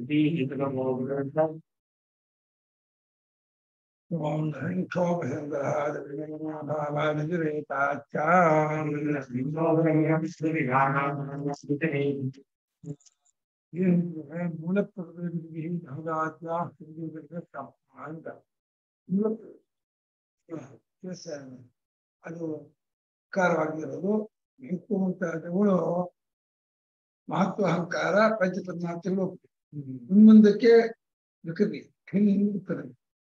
ಮೂಲ ಅಂತ ಮೂಲ ಅದು ಕಾರವಾಗಿರೋದು ಹೆಕ್ಕು ಮುಂತಾದವುಗಳು ಮಹತ್ವ ಅಹಂಕಾರ ಪಂಚಪದ್ಮಾರ್ಥಗಳು ಮುಂದಕ್ಕೆ ವಿಕೃತಿ ಹಿಂದೆ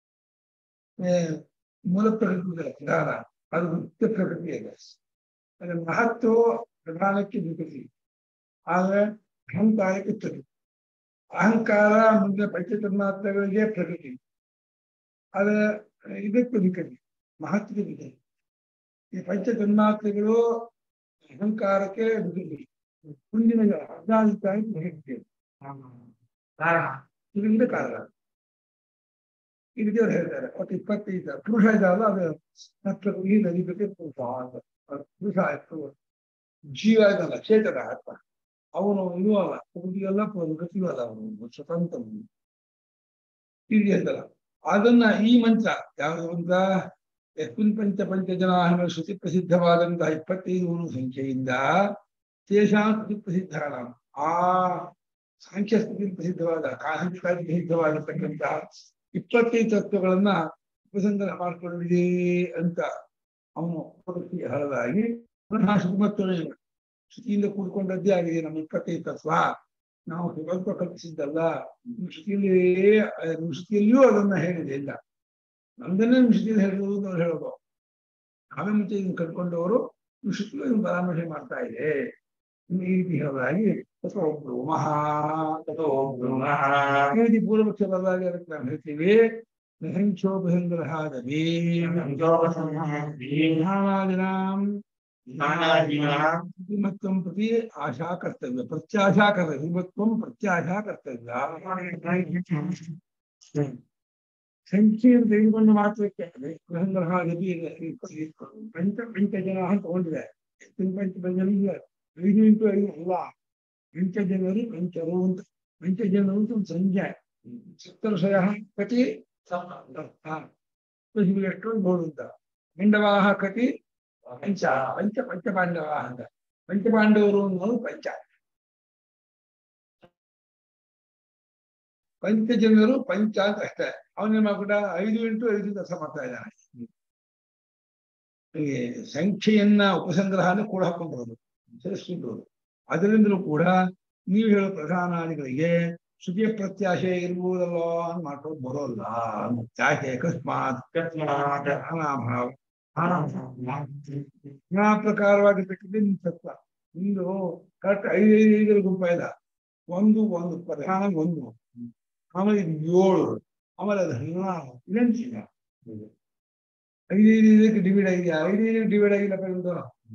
ಮೂಲ ಪ್ರಕೃತಿ ಪ್ರಧಾನ ಅದು ಮುಖ್ಯ ಪ್ರಕೃತಿ ಇದೆ ಅದರ ಮಹತ್ವ ಪ್ರಧಾನಕ್ಕೆ ವಿಕೃತಿ ಆದ್ರೆ ಅಹಂಕಾರಕ್ಕೆ ಪ್ರಕೃತಿ ಅಹಂಕಾರ ಮುಂದೆ ಪಂಚತನ್ಮಾತ್ರಗಳಿಗೆ ಪ್ರಕೃತಿ ಅದ ಇದಕ್ಕೆ ವಿಕೃತಿ ಮಹತ್ವಕ್ಕೆ ವಿಕೃತಿ ಈ ಪಂಚತನ್ಮಾತ್ರಗಳು ಅಹಂಕಾರಕ್ಕೆ ವಿಕೃತಿ ಮುಂದಿನ ಹದಿನಾಲ್ಕಾಗಿ ವಿಕೃತಿ ಕಾರಣ ಇದರಿಂದ ಕಾರಣ ಇದು ದೇವರು ಹೇಳ್ತಾರೆ ಒಟ್ಟು ಇಪ್ಪತ್ತೈದು ಪುರುಷ ಇದಾವಲ್ಲ ಅದು ಈ ನದಿ ಬಗ್ಗೆ ಪುರುಷ ಅಂತ ಅದು ಪುರುಷ ಆಯ್ತು ಜೀವ ಇದಲ್ಲ ಚೇತನ ಆತ್ಮ ಅವನು ಇದು ಅಲ್ಲ ಪ್ರಕೃತಿಯಲ್ಲ ಪ್ರಕೃತಿಯೂ ಅಲ್ಲ ಅವನು ಸ್ವತಂತ್ರ ಇದು ಹೇಳ್ತಾರ ಅದನ್ನ ಈ ಮಂತ್ರ ಯಾವುದು ಮಂತ್ರ ಯಸ್ಮಿನ್ ಪಂಚ ಪಂಚ ಜನ ಶ್ರುತಿ ಪ್ರಸಿದ್ಧವಾದಂತಹ ಇಪ್ಪತ್ತೈದು ಸಂಖ್ಯೆಯಿಂದ ತೇಷಾಂ ಶ್ರುತಿ ಪ್ರಸಿದ್ಧಾನ ಆ ಸಾಂಖ್ಯ ಸ್ಥಿತಿ ಪ್ರಸಿದ್ಧವಾದ ಕಾಂಖ್ಯಾದಿ ಪ್ರಸಿದ್ಧವಾಗಿರ್ತಕ್ಕಂತಹ ಇಪ್ಪತ್ತೈದು ತತ್ವಗಳನ್ನ ಉಪಸಂಗ್ರಹ ಮಾಡಿಕೊಂಡಿದೆ ಅಂತ ಅವನು ಪ್ರಕೃತಿ ಹಳದಾಗಿ ಪುನಃ ಸುಮತ್ವನೇ ಶ್ರುತಿಯಿಂದ ಕೂಡ್ಕೊಂಡದ್ದೇ ಆಗಿದೆ ನಮ್ಮ ಇಪ್ಪತ್ತೈದು ತತ್ವ ನಾವು ಸ್ವಲ್ಪ ಕಲ್ಪಿಸಿದ್ದಲ್ಲ ನಿಮ್ಮ ಶ್ರುತಿಯಲ್ಲಿ ನಿಮ್ಮ ಶ್ರುತಿಯಲ್ಲಿಯೂ ಅದನ್ನ ಹೇಳಿದೆ ಇಲ್ಲ ನಮ್ದನ್ನೇ ನಿಮ್ಮ ಶ್ರುತಿಯಲ್ಲಿ ಹೇಳೋದು ಅಂತ ಅವ್ರು ಹೇಳೋದು ನಾವೇ ಮುಂಚೆ ಇದನ್ನು ಕಲ್ಕೊಂಡವರು ನಿಮ್ಮ ಶ್ರುತಿಯು ಇದನ್ನು ಪರಾಮರ್ಶೆ ಮಾಡ್ತಾ ಇದೆ ಇನ್ನು ಈ ರೀತಿ ಹೇಳೋದಾಗಿ ತಥೋ ಬ್ರೂಮಃ ತಥೋ ಬ್ರೂಮಃ ಈ ರೀತಿ ಪೂರ್ವಪಕ್ಷ ಬದಲಾಗಿ ಅದಕ್ಕೆ ನಾವು ಹೇಳ್ತೀವಿ ನಹಂಚೋಪಸಂಗ್ರಹಾದವಿ ಜ್ಞಾನಾದಿನಾಂ ಹಿಮತ್ವಂ ಪ್ರತಿ ಆಶಾ ಕರ್ತವ್ಯ ಪ್ರತ್ಯಾಶಾ ಕರ್ತವ್ಯ ಹಿಮತ್ವಂ ಪ್ರತ್ಯಾಶಾ ಕರ್ತವ್ಯ ಸಂಖ್ಯೆಯನ್ನು ತೆಗೆದುಕೊಂಡು ಮಾತ್ರಕ್ಕೆ ಸಂಗ್ರಹಾದವಿ ಪಂಚ ಪಂಚ ಜನ ಅಂತ ತಗೊಂಡಿದೆ ಪಂಚ ಪಂಚನಿಗೆ ಐದು ಇಂಟು ಐದು ಅಲ್ಲ ಪಂಚ ಜನರು ಪಂಚರು ಅಂತ ಪಂಚ ಜನರು ಅಂತ ಒಂದು ಸಂಖ್ಯೆ ಸಪ್ತರ್ಷಯ ಕತಿ ಎಷ್ಟೊಂದು ಬೋಳು ಅಂತ ಮಂಡವಾಹ ಕತಿ ಪಂಚ ಪಂಚ ಪಂಚ ಪಾಂಡವ ಅಂತ ಪಂಚ ಪಾಂಡವರು ಅನ್ನೋದು ಪಂಚ ಪಂಚ ಜನರು ಪಂಚ ಅಂತ ಅಷ್ಟೇ ಅವನೇನ್ ಮಾಡ್ಬಿಟ್ಟ ಐದು ಇಂಟು ಐದು ಕೆಲಸ ಮಾಡ್ತಾ ಇದ್ದಾನೆ ಈ ಸಂಖ್ಯೆಯನ್ನ ಉಪಸಂಗ್ರಹನ ಕೂಡ ಹಾಕೊಂಡ್ಬರೋದು ಸೇರಿಸ್ಕೊಂಡ್ಬೋದು ಅದರಿಂದಲೂ ಕೂಡ ನೀವು ಹೇಳೋ ಪ್ರಧಾನಾದಿಗಳಿಗೆ ಶ್ರುತಿಯ ಪ್ರತ್ಯಾಶೆ ಇರ್ಬೋದಲ್ಲೋ ಅಂತ ಮಾಡ್ಕೊಂಡು ಬರೋಲ್ಲ ಯಾಕೆ ಅಕಸ್ಮಾತ್ ಅನಾಭಾವ ನಾ ಪ್ರಕಾರವಾಗಿರ್ತಕ್ಕಂಥ ನಿಮ್ ತತ್ವ ನಿಂದು ಕರೆಕ್ಟ್ ಐದು ಐದು ಐದರ ಗುಂಪ ಇಲ್ಲ ಒಂದು ಒಂದು ಪ್ರಧಾನ ಒಂದು ಆಮೇಲೆ ಇದು ಏಳು ಆಮೇಲೆ ಅದು ಹದಿನಾರು ಇದಂತಿಲ್ಲ ಐದು ಐದು ಇದಕ್ಕೆ ಡಿವೈಡ್ ಆಗಿದೆ ಐದು ಐದು ಡಿವೈಡ್ ಆಗಿಲ್ಲ ಇದು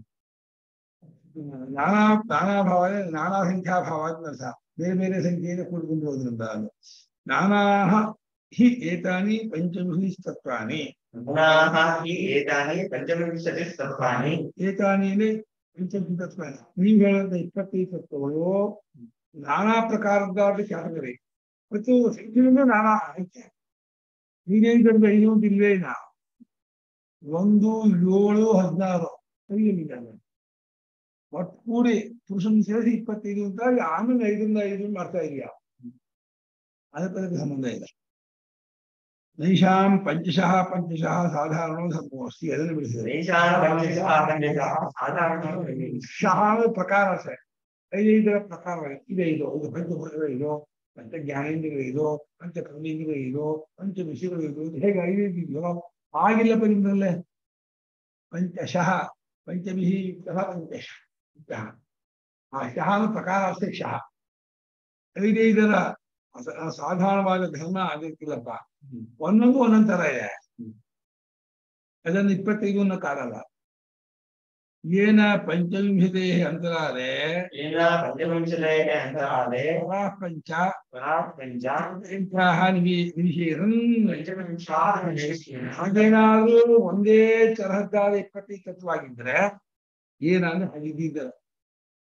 ನಾನಾ ನಾನಾ ಭಾವ ನಾನಾ ಸಂಖ್ಯಾ ಭಾವ ಅಂತ ಅರ್ಥ ಬೇರೆ ಬೇರೆ ಸಂಖ್ಯೆಯಿಂದ ಕೂಡಿಕೊಂಡು ಹೋದ್ರಿಂದ ಅದು ನಾನಾ ಹಿ ಏತಾನಿ ಪಂಚವಿಂಶ ತತ್ವಾನಿ ಏತಾನಿ ಪಂಚವಿಂಶತಿ ತತ್ವಾನಿ ಏತಾನಿ ಪಂಚವಿಂಶ ತತ್ವಾನಿ ನೀವು ಹೇಳಂತ ಇಪ್ಪತ್ತೈದು ತತ್ವಗಳು ನಾನಾ ಪ್ರಕಾರದ್ದಾದ ಕ್ಯಾಟಗರಿ ಮತ್ತು ಸಂಖ್ಯೆಯಿಂದ ನಾನಾ ಐತೆ ಹೀಗೈದು ಐದು ಅಂತ ಇಲ್ವೇ ಇಲ್ಲ ಒಂದು ಏಳು ಹದಿನಾರು ಸರಿಯಿಲ್ಲ ಒಟ್ಟು ಕೂಡಿ ಪುರುಷನ್ ಸೇರಿಸಿ ಇಪ್ಪತ್ತೈದು ಅಂತ ಆಮೇಲೆ ಐದರಿಂದ ಐದು ಮಾಡ್ತಾ ಇದೆಯಾ ಅದಕ್ಕೆ ಅದಕ್ಕೆ ಸಂಬಂಧ ಇಲ್ಲ ನೈಷಾಂ ಪಂಚಶಃ ಪಂಚಶಃ ಸಾಧಾರಣ ಸಂಭವಸ್ತಿ ಅದನ್ನು ಬಿಡಿಸಿದರೆ ದೇಶಾನ ಪಂಚಶಃ ಪಂಚಶಃ ಸಾಧಾರಣ ಶಃ ಅಂದ್ರೆ ಪ್ರಕಾರ ಸರ್ ಐದೈದರ ಪ್ರಕಾರ ಇದೆ ಇದು ಇದು ಪಂಚಭೂತಗಳು ಇದು ಪಂಚ ಜ್ಞಾನೇಂದ್ರಿಯಗಳು ಇದು ಪಂಚ ಕರ್ಮೇಂದ್ರಿಯಗಳು ಇದು ಪಂಚ ವಿಷಯಗಳು ಇದು ಇದು ಹೇಗೆ ಐದೈದು ಇದೆಯೋ ಆಗಿಲ್ಲಪ್ಪ ನಿಮ್ದ್ರಲ್ಲೇ ಪಂಚಶಃ ಪಂಚಮಿಹಿ ಯುಕ್ತಃ ಪಂಚಶಃ ಶಃ ಆ ಶಃ ಅಂದ್ರೆ ಪ್ರಕಾರ ಅಷ್ಟೇ ಶಃ ಐದೈದರ ಅಸ- ಆ ಸಾಧಾರಣವಾದ ಧರ್ಮ ಆಗಿರ್ತಿಲ್ಲಪ್ಪ ಒಂದೊಂದು ಒಂದೊಂದ್ ತರ ಇದೆ ಅದನ್ನು ಇಪ್ಪತ್ತೈದು ಅನ್ನೋಕ್ಕಾಗಲ್ಲ ಏನ ಪಂಚವಿಂಶತೆ ಅಂತರಾದೆ ಏನ ಪಂಚವಿಂಶತೆಯ ಅಂತರಾಲೆ ಪರಾಃ ಪಂಚ ಪರಾಃ ಪಂಚ ಪಂಚಾಹ ನಿವಿ- ನಿವಿಷೇರನ್ ಪಂಚವಿಂಶಾಃ ನಿವೇಶೇನ. ಹಾಗೇನಾದ್ರೂ ಒಂದೇ ತರಹದ್ದಾದ ಇಪ್ಪತ್ತೈದು ತತ್ವ ಆಗಿದ್ರೆ ಏನಂದ್ರೆ ಹದಿದಿದ್ದ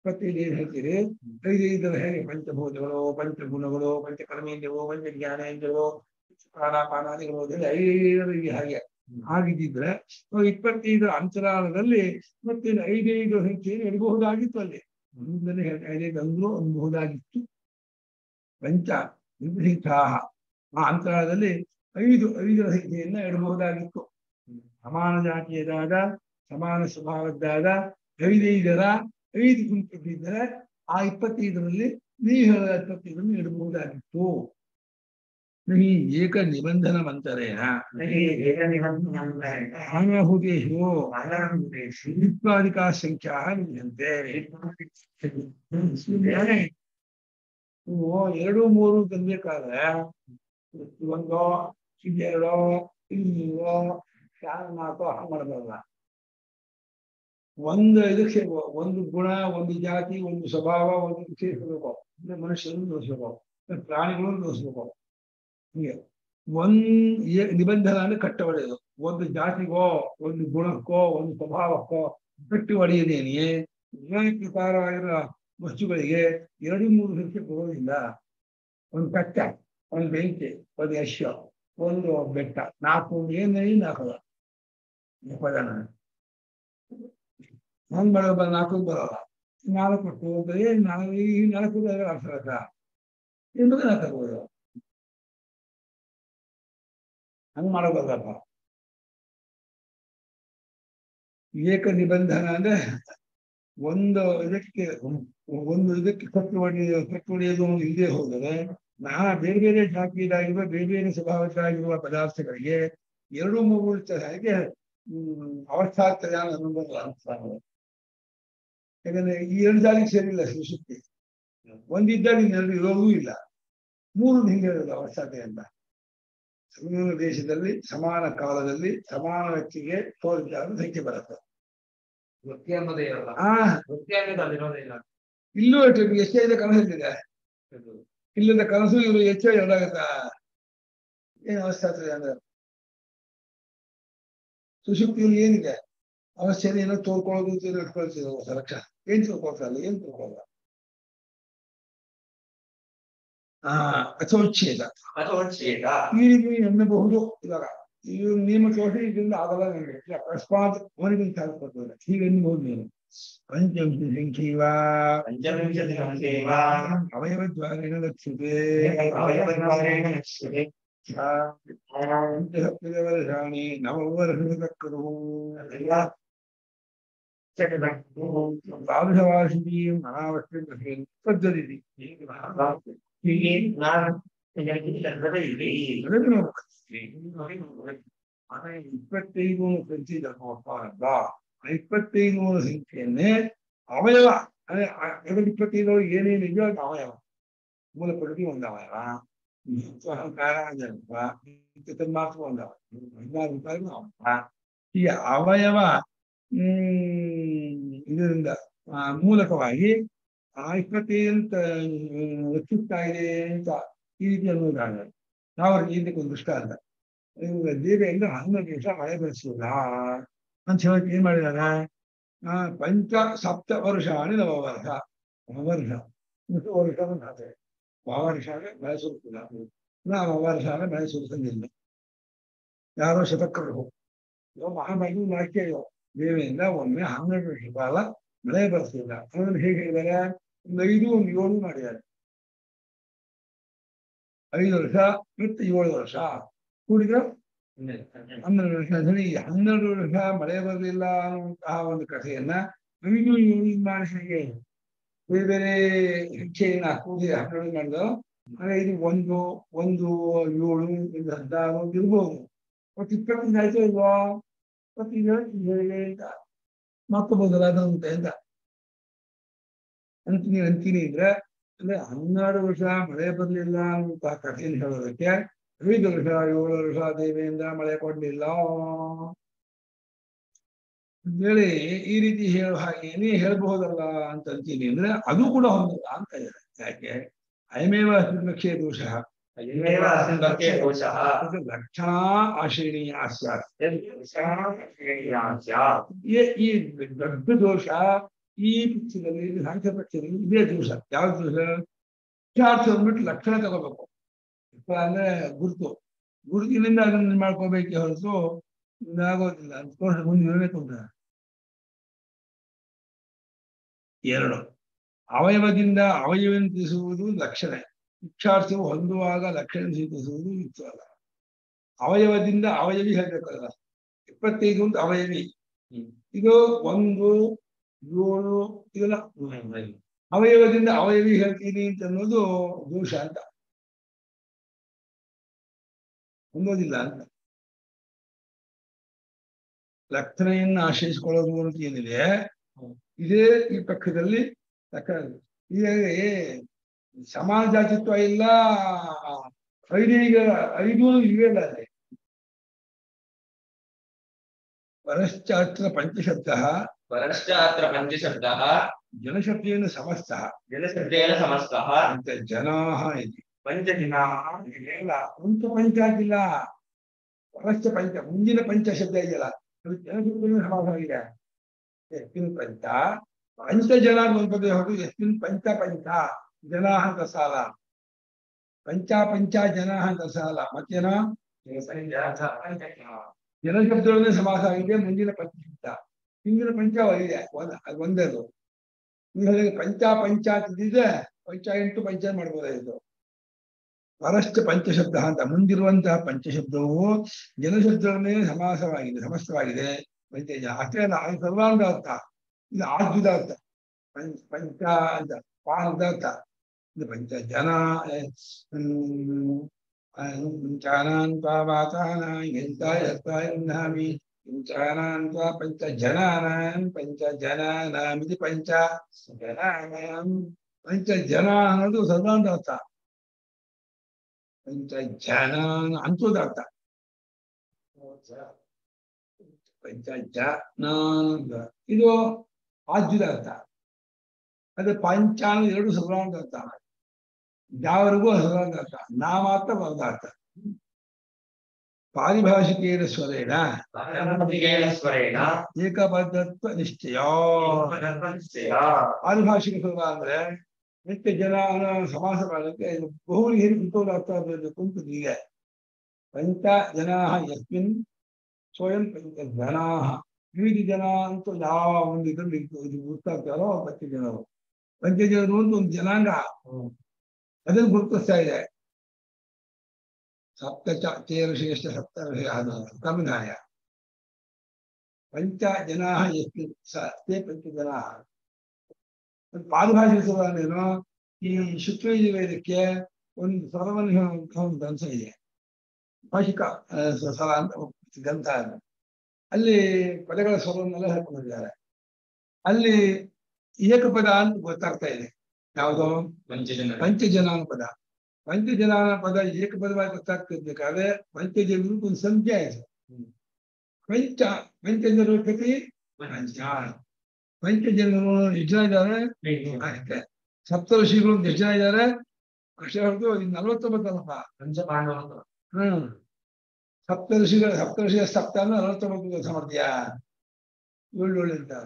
ಇಪ್ಪತ್ತೈದು ಏನ್ ಹೇಳ್ತೀರಿ ಐದೈದರ ಹೇಗೆ ಪಂಚಭೂತಗಳು ಪಂಚಗುಣಗಳು ಪಂಚಕರ್ಮೇಂದ್ರಗಳು ಪಂಚ ಜ್ಞಾನೇಂದ್ರಗಳು ಪ್ರಾಣಾಪಾನಾದಿಗಳು ಅಂತ ಹೇಳಿ ಐದೈದರ ಈ ಹಾಗೆ ಆಗಿದ್ದಿದ್ರೆ ನಾವು ಇಪ್ಪತ್ತೈದರ ಅಂತರಾಳದಲ್ಲಿ ಮತ್ತೆ ಐದೈದು ಸಂಖ್ಯೆಯನ್ನು ಇಡಬಹುದಾಗಿತ್ತು ಅಲ್ಲಿ ಮುಂದನೆ ಹೇಳ್ತಾ ಐದೈದು ಅಂದ್ರೂ ಅನ್ಬಹುದಾಗಿತ್ತು ಪಂಚ ವಿಪರೀತಾಹ ಆ ಅಂತರಾಳದಲ್ಲಿ ಐದು ಐದರ ಸಂಖ್ಯೆಯನ್ನ ಇಡಬಹುದಾಗಿತ್ತು ಸಮಾನ ಜಾತಿಯದಾದ ಸಮಾನ ಸ್ವಭಾವದ್ದಾದ ಐದೈದರ ಐದು ಗುಂಪಿದ್ದರೆ ಆ ಇಪ್ಪತ್ತೈದರಲ್ಲಿ ನೀವು ಹೇಳಿದ ಇಪ್ಪತ್ತೈದನ್ನು ಇಡಬಹುದಾಗಿತ್ತು ನಹಿ ಏಕ ನಿಬಂಧನ ಮಂತರೇನ ಆನಹುತೇಶು ವಿಪ್ಲಾದಿಕಾ ಸಂಖ್ಯಾ ವಿದ್ಯಂತೆ ನೀವು ಎರಡು ಮೂರು ತಂಬೇಕಾದ್ರೆ ಒಂದೋ ಇದೆರಡೋ ಇನ್ನೂರೋ ಯಾರು ನಾಲ್ಕೋ ಹಾಗೆ ಮಾಡಬಾರಲ್ಲ ಒಂದು ಇದಕ್ಕೆ ಸೇರ್ಬೇಕು. ಒಂದು ಗುಣ ಒಂದು ಜಾತಿ ಒಂದು ಸ್ವಭಾವ ಒಂದು ಸೇರಿಸಬೇಕು ಅಂದ್ರೆ ಮನುಷ್ಯರನ್ನು ತೋರಿಸ್ಬೇಕು ಮತ್ತೆ ಪ್ರಾಣಿಗಳನ್ನು ತೋರಿಸ್ಬೇಕು ಹೀಗೆ ಒಂದ್ ಏ- ನಿಬಂಧನ ಅಂದ್ರೆ ಕಟ್ಟ ಹೊಡೆಯೋದು ಒಂದು ಜಾತಿಗೋ ಒಂದು ಗುಣಕ್ಕೋ ಒಂದು ಸ್ವಭಾವಕ್ಕೋ ಕಟ್ಟಿ ಹೊಡೆಯದೇನೆ ವಿಜ್ಞಾನ ಪ್ರಕಾರವಾಗಿರೋ ವಸ್ತುಗಳಿಗೆ ಎರಡು ಮೂರು ಸಂಖ್ಯೆ ಬರೋದಿಲ್ಲ ಒಂದು ಕಟ್ಟ ಒಂದು ಬೆಂಕಿ ಒಂದು ಯಶ್ಯ ಒಂದು ಬೆಟ್ಟ ನಾಲ್ಕು ಏನೇ ನಾಲ್ಕಲ್ಲ ಪದನ ಹಂಗ್ ಬರೋ ನಾಲ್ಕು ಬರೋಲ್ಲ ನಾಲ್ಕು ಕೊಟ್ಟು ಬರೀ ನಾಲ್ಕು ಈ ನಾಲ್ಕು ಅರ್ಥ ಇನ್ನೂ ನಾಲ್ಕು ಹಂಗ್ ಮಾಡಬಾರ್ದಪ್ಪ ಏಕ ನಿಬಂಧನ ಅಂದ್ರೆ ಒಂದು ಇದಕ್ಕೆ ಒಂದು ಇದಕ್ಕೆ ಕಟ್ಟು ಹೊಡೆಯ ಕಟ್ಟು ಹೊಡೆಯೋದು ಒಂದು ಇಲ್ಲದೆ ಹೋದರೆ ನಾ ಬೇರೆ ಬೇರೆ ಜಾತಿಯದಾಗಿರುವ ಬೇರೆ ಬೇರೆ ಸ್ವಭಾವದ್ದಾಗಿರುವ ಪದಾರ್ಥಗಳಿಗೆ ಎರಡು ಮೂರು ಹಾಗೆ ಹ್ಮ್ ಅವಸ್ಥಾತ್ರಯ ಅನ್ನೋದು ಅನ್ಸ್ತಾರೆ ಯಾಕಂದ್ರೆ ಈ ಎರಡು ಜಾತಿಗೆ ಸೇರಿಲ್ಲ ಸುಶುಕ್ತಿ ಒಂದಿದ್ದಾಗ ಇನ್ನೆರಡು ಇರೋದೂ ಇಲ್ಲ ಮೂರು ಹಿಂಗೆ ಇರೋದು ಅವಸ್ಥಾತೆ ಅಂತ ಸಮಾನ ದೇಶದಲ್ಲಿ ಸಮಾನ ಕಾಲದಲ್ಲಿ ಸಮಾನ ವ್ಯಕ್ತಿಗೆ ತೋರಿಸಿದಾಗ ಸಂಖ್ಯೆ ಬರುತ್ತೆ ವೃತ್ತಿ ಅನ್ನೋದೇ ಇರಲ್ಲ ಆ ವೃತ್ತಿ ಅನ್ನೋದು ಅಲ್ಲಿರೋದೇ ಇಲ್ಲ ಇಲ್ಲೂ ಅಷ್ಟೇ ನಿಮ್ಗೆ ಎಷ್ಟೇ ಇದೆ ಕನಸು ಎಷ್ಟಿದೆ ಇಲ್ಲದ ಕನಸು ಇವರು ಹೆಚ್ಚು ಎರಡಾಗತ್ತ ಏನು ಅವಸ್ಥೆ ಅಂದ್ರೆ ಸುಶುಕ್ತಿಯಲ್ಲಿ ಏನಿದೆ ಅವಶ್ಯನ ಏನೋ ತೋರ್ಕೊಳ್ಳೋದು ಇಟ್ಕೊಳ್ತಿದ್ರು ಹೊಸ ಲಕ್ಷ ಏನ್ ತಿಳ್ಕೊಳ್ತಾರಲ್ಲ ಏನ್ ತಿಳ್ಕೊಳ್ಳಲ್ಲ ಆ ಅಸೌಚ್ಛೇದ ಅಥವಾ ಛೇದ ಈ ರೀತಿ ಎನ್ನಬಹುದು ಇವಾಗ ಈ ನಿಯಮ ತೋರಿಸಿ ಇದರಿಂದ ಆಗಲ್ಲ ನನಗೆ ಅಕಸ್ಮಾತ್ ಅವನಿಗೆ ಸಾಧಿಸ್ಕೊಳ್ತದೆ ಹೀಗೆ ಎನ್ನಬಹುದು ನೀನು ಪಂಚವಿಂಶ ಸಂಖ್ಯೆವ ಪಂಚವಿಂಶತಿ ಸಂಖ್ಯೆವ ಅವಯವದ್ವಾರೇಣ ಲಕ್ಷ್ಯತೆ ಅವಯವದ್ವಾರೇಣ ಲಕ್ಷ್ಯತೆ. ಪಂಚಸಪ್ತದ ವರ್ಷಾಣಿ ನವವರ್ಷಕರು ದ್ವಾದಶವಾರ್ಷಿಕೀಂ ಅನಾವಶ್ಯಕ ಪದ್ಧತಿ ಹೀಗೆ ನಾನು ಇದಕ್ಕೆ ಶಬ್ದದ ಇದೆ. ಅದನ್ನು ಆದ್ರೆ ಇಪ್ಪತ್ತೈದು ಸಂಖ್ಯೆ ಧರ್ಮಪ್ಪ ಅಲ್ಲ ಆ ಇಪ್ಪತ್ತೈದು ಸಂಖ್ಯೆಯನ್ನೇ ಅವಯವ ಅಂದ್ರೆ ಆ ಎರಡು ಇಪ್ಪತ್ತೈದು ಏನೇನಿದೆಯೋ ಅದು ಅವಯವ ಮೂಲ ಪ್ರಕೃತಿ ಒಂದು ಅವಯವ ಮತ್ತು ಅಹಂಕಾರ ಜನ್ಮ ಮತ್ತು ತನ್ಮಾತ್ರ ಒಂದು ಅವಯವ ಹದಿನಾರು ರೂಪಾಯಿಗೂ ಅವಯವ ಈ ಅವಯವ ಹ್ಮ್ ಇದರಿಂದ ಆ, ಮೂಲಕವಾಗಿ ಆ ಇಪ್ಪತ್ತೈದು ಅಂತ ರಕ್ಷಿಸ್ತಾ ಇದೆ ಅಂತ ಈ ರೀತಿ ಅನ್ನೋದಾಗ ನಾವು ಇದಕ್ಕೆ ಒಂದು ದೃಷ್ಟಾಂತ ಇವಾಗ ದೇವಿಯಿಂದ ಹನ್ನೊಂದು ದಿವಸ ಮಳೆ ಬರಿಸಿಲ್ಲ ಅಂತ ಹೇಳಕ್ ಏನ್ ಮಾಡಿದಾರ ಆ ಪಂಚ ಸಪ್ತ ವರ್ಷಾಣಿ ನವ ವರ್ಷ ನವವರ್ಷ ಮತ್ತು ವರ್ಷ ಬಂದಾದ್ರೆ ವರ್ಷ ಮಳೆ ಸುರಿಸಿಲ್ಲ ನಾವು ವರ್ಷ ಮಳೆ ಸುರಿಸಂಗಿಲ್ಲ ಯಾರೋ ಶತಕರು ಇವಾಗ ಮಹಾಭಾಗಿ ವಾಕ್ಯ ದೇವಿಯಿಂದ ಒಮ್ಮೆ ಹನ್ನೆರಡು ವರ್ಷ ಕಾಲ ಮಳೆ ಬರಿಸಿಲ್ಲ ಅದನ್ನು ಹೇಗೆ ಹೇಳಿದ್ದಾರೆ ಒಂದು ಐದು ಒಂದು ಏಳು ಮಾಡಿದ್ದಾರೆ ಐದು ವರ್ಷ ಮತ್ತು ಏಳು ವರ್ಷ ಕೂಡಿದ್ರೆ ಹನ್ನೆರಡು ವರ್ಷ ಅಂದ್ರೆ ಈ ಹನ್ನೆರಡು ವರ್ಷ ಮಳೆ ಬರಲಿಲ್ಲ ಅನ್ನುವಂತಹ ಒಂದು ಕಥೆಯನ್ನ ಐದು ಏಳು ಮನುಷ್ಯನಿಗೆ ಬೇರೆ ಬೇರೆ ಶಿಕ್ಷೆಯನ್ನ ಕೂಡಿ ಹನ್ನೆರಡು ಮಾಡಿದ್ರು ಅಂದ್ರೆ ಇದು ಒಂದು ಒಂದು ಏಳು ಒಂದು ಹದಿನಾರು ಅಂತ ಇರ್ಬೋದು ಮತ್ತೆ ಇಪ್ಪತ್ತೈದು ಆಯ್ತು ಇಲ್ವಾ ಇಪ್ಪತ್ತೈದು ಏಳು ಅಂತ ಮತ್ತೆ ಬದಲಾದಂತೆ ಅಂತ ಅಂತೀನಿ ಅಂತೀನಿ ಅಂದ್ರೆ ಅಂದ್ರೆ ಹನ್ನೆರಡು ವರ್ಷ ಮಳೆ ಬರ್ಲಿಲ್ಲ ಅಂತ ಕಥೆಯನ್ನು ಹೇಳೋದಕ್ಕೆ ಐದು ವರ್ಷ ಏಳು ವರ್ಷ ದೇವಿಯಿಂದ ಮಳೆ ಕೊಡ್ಲಿಲ್ಲ ಹೇಳಿ ಈ ರೀತಿ ಹೇಳೋ ಹಾಗೇನೆ ಹೇಳ್ಬಹುದಲ್ಲ ಅಂತ ಅಂತೀನಿ ಅಂದ್ರೆ ಅದು ಕೂಡ ಹೊಂದಲ್ಲ ಅಂತ ಇದೆ ಯಾಕೆ ಅಯಮೇವ ಲಕ್ಷ್ಯ ದೋಷ ಅಯಮೇವ ಅಸ್ಮಿನ್ ಲೋಕೆ ದೋಷಃ. ಲಕ್ಷಣ ಆಶ್ರಯಣೀಯ ಸ್ಯಾತ್ ಯದ್ ದೋಷಃ ಶ್ರೇಣಿಯಾ ಸ್ಯಾತ್. ಈ ಈ ದೊಡ್ಡ ದೋಷ ಈ ಪಕ್ಷದಲ್ಲಿ ಇಲ್ಲಿ ಸಾಂಖ್ಯ ಪಕ್ಷದಲ್ಲಿ ಇದೇ ದಿವಸ ಯಾವ ದಿವಸ ವಿಚಾರ್ಥ ಅಂದ್ಬಿಟ್ಟು ಲಕ್ಷಣ ತಗೋಬೇಕು ವಿಪ್ರ ಅಂದ್ರೆ ಗುರುತು ಗುರುತಿನಿಂದ ಅದನ್ನ ಮಾಡ್ಕೋಬೇಕೆ ಹೊರತು ಇದಾಗೋದಿಲ್ಲ ಅಂದ್ಕೊಂಡು ಮುಂದೆ ವಿವರಣೆ ಕೊಡ್ತಾರೆ ಎರಡು ಅವಯವದಿಂದ ಅವಯವನ್ನು ತಿಳಿಸುವುದು ಲಕ್ಷಣ ಇಚ್ಛಾರ್ಥವು ಹೊಂದುವಾಗ ಲಕ್ಷಣ ಸ್ವೀಕರಿಸುವುದು ಯುಕ್ತವಲ್ಲ ಅವಯವದಿಂದ ಅವಯವಿ ಹೇಳ್ಬೇಕಲ್ಲ ಇಪ್ಪತ್ತೈದು ಅಂತ ಅವಯವಿ ಹ್ಮ್. ಇದು ಒಂದು ಏಳು ಇದೆಲ್ಲ ಅವಯವದಿಂದ ಅವಯವಿ ಹೇಳ್ತೀನಿ ಅಂತ ಅನ್ನೋದು ದೋಷ ಅಂತ ಹೊಂದೋದಿಲ್ಲ ಅಂತ ಲಕ್ಷಣೆಯನ್ನು ಆಶ್ರಯಿಸಿಕೊಳ್ಳೋದು ಅಂತ ಏನಿದೆ ಇದೇ ಈ ಪಕ್ಷದಲ್ಲಿ ಲಕ್ಷಣ ಹೀಗಾಗಿ ಸಮಾನ ಜಾತಿತ್ವ ಇಲ್ಲ ಐದೀಗ ಐದು ಇವೆಲ್ಲ ಇದೆ ಪರಶ್ಚಾತ್ರ ಪಂಚಶಬ್ದ ಪರಶ್ಚಾತ್ರ ಪಂಚಶಬ್ದಃ ಜನಶಬ್ದೇನ ಸಮಸ್ತ ಜಲಶಬ್ದೇನ ಸಮಸ್ತಃ ಅಂತ ಜನಾ ಇದೆ ಪಂಚಜನಾಃ ಇಲ್ಲ ಪಂಚ ಪಂಚ ಆಗಿಲ್ಲ ಪರಶ್ಚ ಪಂಚ ಮುಂದಿನ ಪಂಚ ಶಬ್ದ ಇದೆಯಲ್ಲ ಅದು ಜನಶಬ್ದೇನ ಸಮಾಸವಾಗಿದೆ ಎಸ್ಮಿನ್ ಪಂಚ ಪಂಚ ಜನ ಒಂದು ಪದ ಹೊರತು ಎಸ್ಮಿನ್ ಪಂಚ ಪಂಚ ಜನ ಅಂತ ಸಾಲ ಪಂಚ ಪಂಚ ಜನ ಅಂತ ಸಾಲ ಮತ್ತೇನೋ ಜನಶಬ್ದಗಳನ್ನೇ ಸಮಾಸ ಆಗಿದೆ ಮುಂದಿನ ಪಂಚಶಬ್ದ ಹಿಂದಿನ ಪಂಚ ಇದೆ ಒಂದ್ ಅದು ಒಂದೇದು ನೀವು ಹೇಳಿದ್ರೆ ಪಂಚ ಪಂಚ ಅಂತಿದ್ರೆ ಪಂಚ ಎಂಟು ಪಂಚ ಮಾಡ್ಬೋದಾಯ್ತು ಪರಶ್ಚ ಪಂಚಶಬ್ದ ಅಂತ ಮುಂದಿರುವಂತಹ ಪಂಚಶಬ್ದವು ಜನಶಬ್ದಗಳನ್ನೇ ಸಮಾಸವಾಗಿದೆ ಸಮಸ್ತವಾಗಿದೆ ಪಂಚ ಅಷ್ಟೇ ಅಲ್ಲ ಅದು ಸರ್ವಾಂಗ ಅರ್ಥ ಇದು ಆದ್ಭುತ ಅರ್ಥ ಪಂಚ ಪಂಚ ಅಂತ ಪಾದ ಅರ್ಥ ಇದು ಪಂಚ ಜನ ಪಂಚಾನಾನ್ ಪಾವಾತಾನ ಎಂತಾಯತ್ತಾಯಿ ಪಂಚಾನಾನ್ ತ್ವಾ ಪಂಚ ಜನಾನಾಂ ಪಂಚ ಜನಾನಾಮಿತಿ ಪಂಚ ಜನಾನಾಂ ಪಂಚ ಜನ ಅನ್ನೋದು ಸರ್ವಾಂಗ ಅರ್ಥ ಪಂಚ ಜನ ಅಂತದ ಅರ್ಥ ಪಂಚ ಜನ ಇದು ಆದ್ಯದ ಅರ್ಥ ಅದೇ ಪಂಚ ಅನ್ನೋದು ಎರಡು ಸರ್ವಾಂಗ ಅರ್ಥ ಯಾವರಿಗೂ ಸರ್ವಾಂಗ ಅರ್ಥ ನಾ ಮಾತ್ರ ಪದಾರ್ಥ ಪಾರಿಭಾಷಿಕೇನ ಸ್ವರೇಣ ಪಾರಮಾರ್ಥಿಕೇನ ಸ್ವರೇಣ ಏಕಬದ್ಧತ್ವ ನಿಶ್ಚಯ ಏಕಪದನಿಶ್ಚಯ. ಪಾರಿಭಾಷಿಕ ಸ್ವರ ಅಂದ್ರೆ ನಿತ್ಯ ಜನ ಅನ್ನೋ ಸಮಾಸ ಮಾಡಕ್ಕೆ ಇದು ಬಹುಳಿ ಹೇರಿ ಕುಂತೋದು ಅರ್ಥ ಆಗಬೇಕು ಅಂತ ಹೀಗೆ ಪಂಚ ಜನಾ ಯಸ್ಮಿನ್ ಸ್ವಯಂ ಪಂಚ ಜನಾ ವಿವಿಧ ಜನ ಅಂತ ಯಾವ ಒಂದು ಇದರಲ್ಲಿ ಇದು ಗುರುತಾಗ್ತಾರೋ ಪಂಚ ಜನರು ಪಂಚ ಜನರು ಅಂತ ಒಂದು ಜನಾಂಗ ಅದನ್ನು ಗುರುತಿಸ್ತಾ ಇದೆ ಸಪ್ತ ಚ ಚೇರ ಶ್ರೇಷ್ಠ ಸಪ್ತ ಕಮಿನಾಯ ಪಂಚ ಜನಾ ಯಸ್ಮಿನ್ ಸ ತೇ ಪಂಚ ಜನಾ ಪಾರಿಭಾಷಿಕ ಸ್ವರ ಅಂದ್ರೇನು ಈ ಶುಕ್ಲಯಜುರ್ವೇದಕ್ಕೆ ಒಂದು ಸ್ವರವನ್ನು ಹೇಳುವಂತಹ ಒಂದು ಗ್ರಂಥ ಇದೆ ಭಾಷಿಕ ಆ, ಸ- ಸ್ವರ ಅಂತ ಒಂದು ಗ್ರಂಥ ಅದು ಅಲ್ಲಿ ಪದಗಳ ಸ್ವರವನ್ನೆಲ್ಲ ಹೇಳ್ಕೊಂಡಿದ್ದಾರೆ ಅಲ್ಲಿ ಏಕಪದ ಅಂತ ಗೊತ್ತಾಗ್ತಾ ಇದೆ ಯಾವುದು ಪಂಚಜನ ಪಂಚಜನಾನ ಪದ ಪಂಚಜನಾನ ಪದ ಏಕಪದವಾಗಿ ಗೊತ್ತಾಗ್ತಿರ್ಬೇಕಾದ್ರೆ ಪಂಚಜನರು ಒಂದು ಸಂಖ್ಯೆ ಆಯ್ತು ಪಂಚ ಪಂಚಜನರು ಪ್ರತಿ ಪಂಚ ಪಂಚಜನರು ಎಷ್ಟು ಜನ ಇದ್ದಾರೆ ಅಷ್ಟೇ ಸಪ್ತ ಋಷಿಗಳು ಎಷ್ಟು ಜನ ಇದ್ದಾರೆ ಅಷ್ಟೇ ಹೊರತು ಇನ್ನು ನಲವತ್ತೊಂಬತ್ತಲ್ಲಪ್ಪ ಪಂಚ ಪಾಂಡವರು ಹ್ಮ್ ಸಪ್ತ ಋಷಿಗಳ ಸಪ್ತ ಋಷಿಯ ಸಪ್ತ ಅಂದ್ರೆ ನಲವತ್ತೊಂಬತ್ತು ಕೆಲಸ ಮಾಡ್ತೀಯಾ ಏಳು ಏಳು ಅಂತ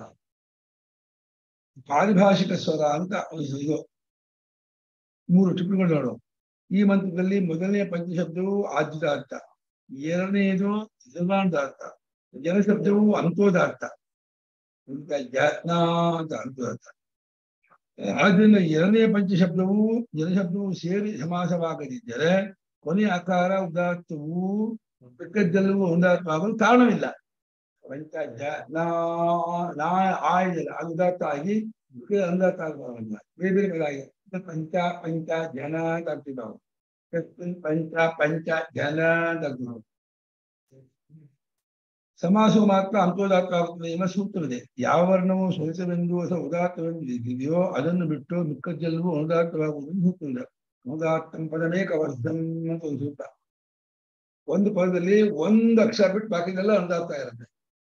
ಪಾರಿಭಾಷಿಕ ಸ್ವರ ಅಂತ ಒಂದು ಇದು ಮೂರು ಟಿಪ್ಪಣಿಗಳು ನೋಡು ಈ ಮಂತ್ರದಲ್ಲಿ ಮೊದಲನೆಯ ಪಂಚಶಬ್ದವು ಆದ್ಯದ ಅರ್ಥ ಎರಡನೆಯದು ಜನ್ಮಾಂತ ಅರ್ಥ ಜನಶಬ್ದವು ಅಂತೋದ ಅರ್ಥ ಅಂತ ಜನ ಅಂತ ಅಂತೋದ ಅರ್ಥ ಆದ್ರಿಂದ ಎರಡನೇ ಪಂಚಶಬ್ದವು ಜನಶಬ್ದವು ಸೇರಿ ಸಮಾಸವಾಗದಿದ್ದರೆ ಕೊನೆಯ ಆಕಾರ ಉದಾತ್ತವು ಬೆಕ್ಕದ್ದೆಲ್ಲವೂ ಉದಾತ್ತವಾಗಲು ಕಾರಣವಿಲ್ಲ ಪಂಚ ಜ ನಾ ನಾ ಆ ಇದೆಯಲ್ಲ ಅದು ಉದಾತ್ತ ಆಗಿ ಅಂದಾತ ಆಗಬಾರಲ್ಲ ಬೇರೆ ಬೇರೆ ಪದ ಆಗಿದೆ ಇದು ಪಂಚ ಪಂಚ ಜನ ಅಂತ ಆಗ್ತಿದ್ದ ನಾವು ಪಂಚ ಪಂಚ ಜನ ಅಂತ ಆಗ್ತಿದ್ದ ನಾವು ಸಮಾಸವು ಮಾತ್ರ ಅಂತೋದಾತ್ತ ಆಗುತ್ತದೆ ಎಂಬ ಸೂತ್ರವಿದೆ ಯಾವ ವರ್ಣವು ಸ್ವರಿತವೆಂದು ಅಥವಾ ಉದಾತ್ತವೆಂದು ಇದೆಯೋ ಅದನ್ನು ಬಿಟ್ಟು ಮಿಕ್ಕದ್ದೆಲ್ಲವೂ ಅನುದಾತ್ತವಾಗುವುದನ್ನು ಸೂತ್ರವಿದೆ ಅನುದಾತ್ತಂ ಪದಮೇಕವರ್ಧಂ ಅಂತ ಒಂದು ಸೂತ್ರ ಒಂದು ಪದದಲ್ಲಿ ಒಂದು ಅಕ್ಷರ ಬಿಟ್ಟು ಬಾಕಿದೆಲ್ಲ ಅನುದಾತ್ತ ಇರುತ್ತೆ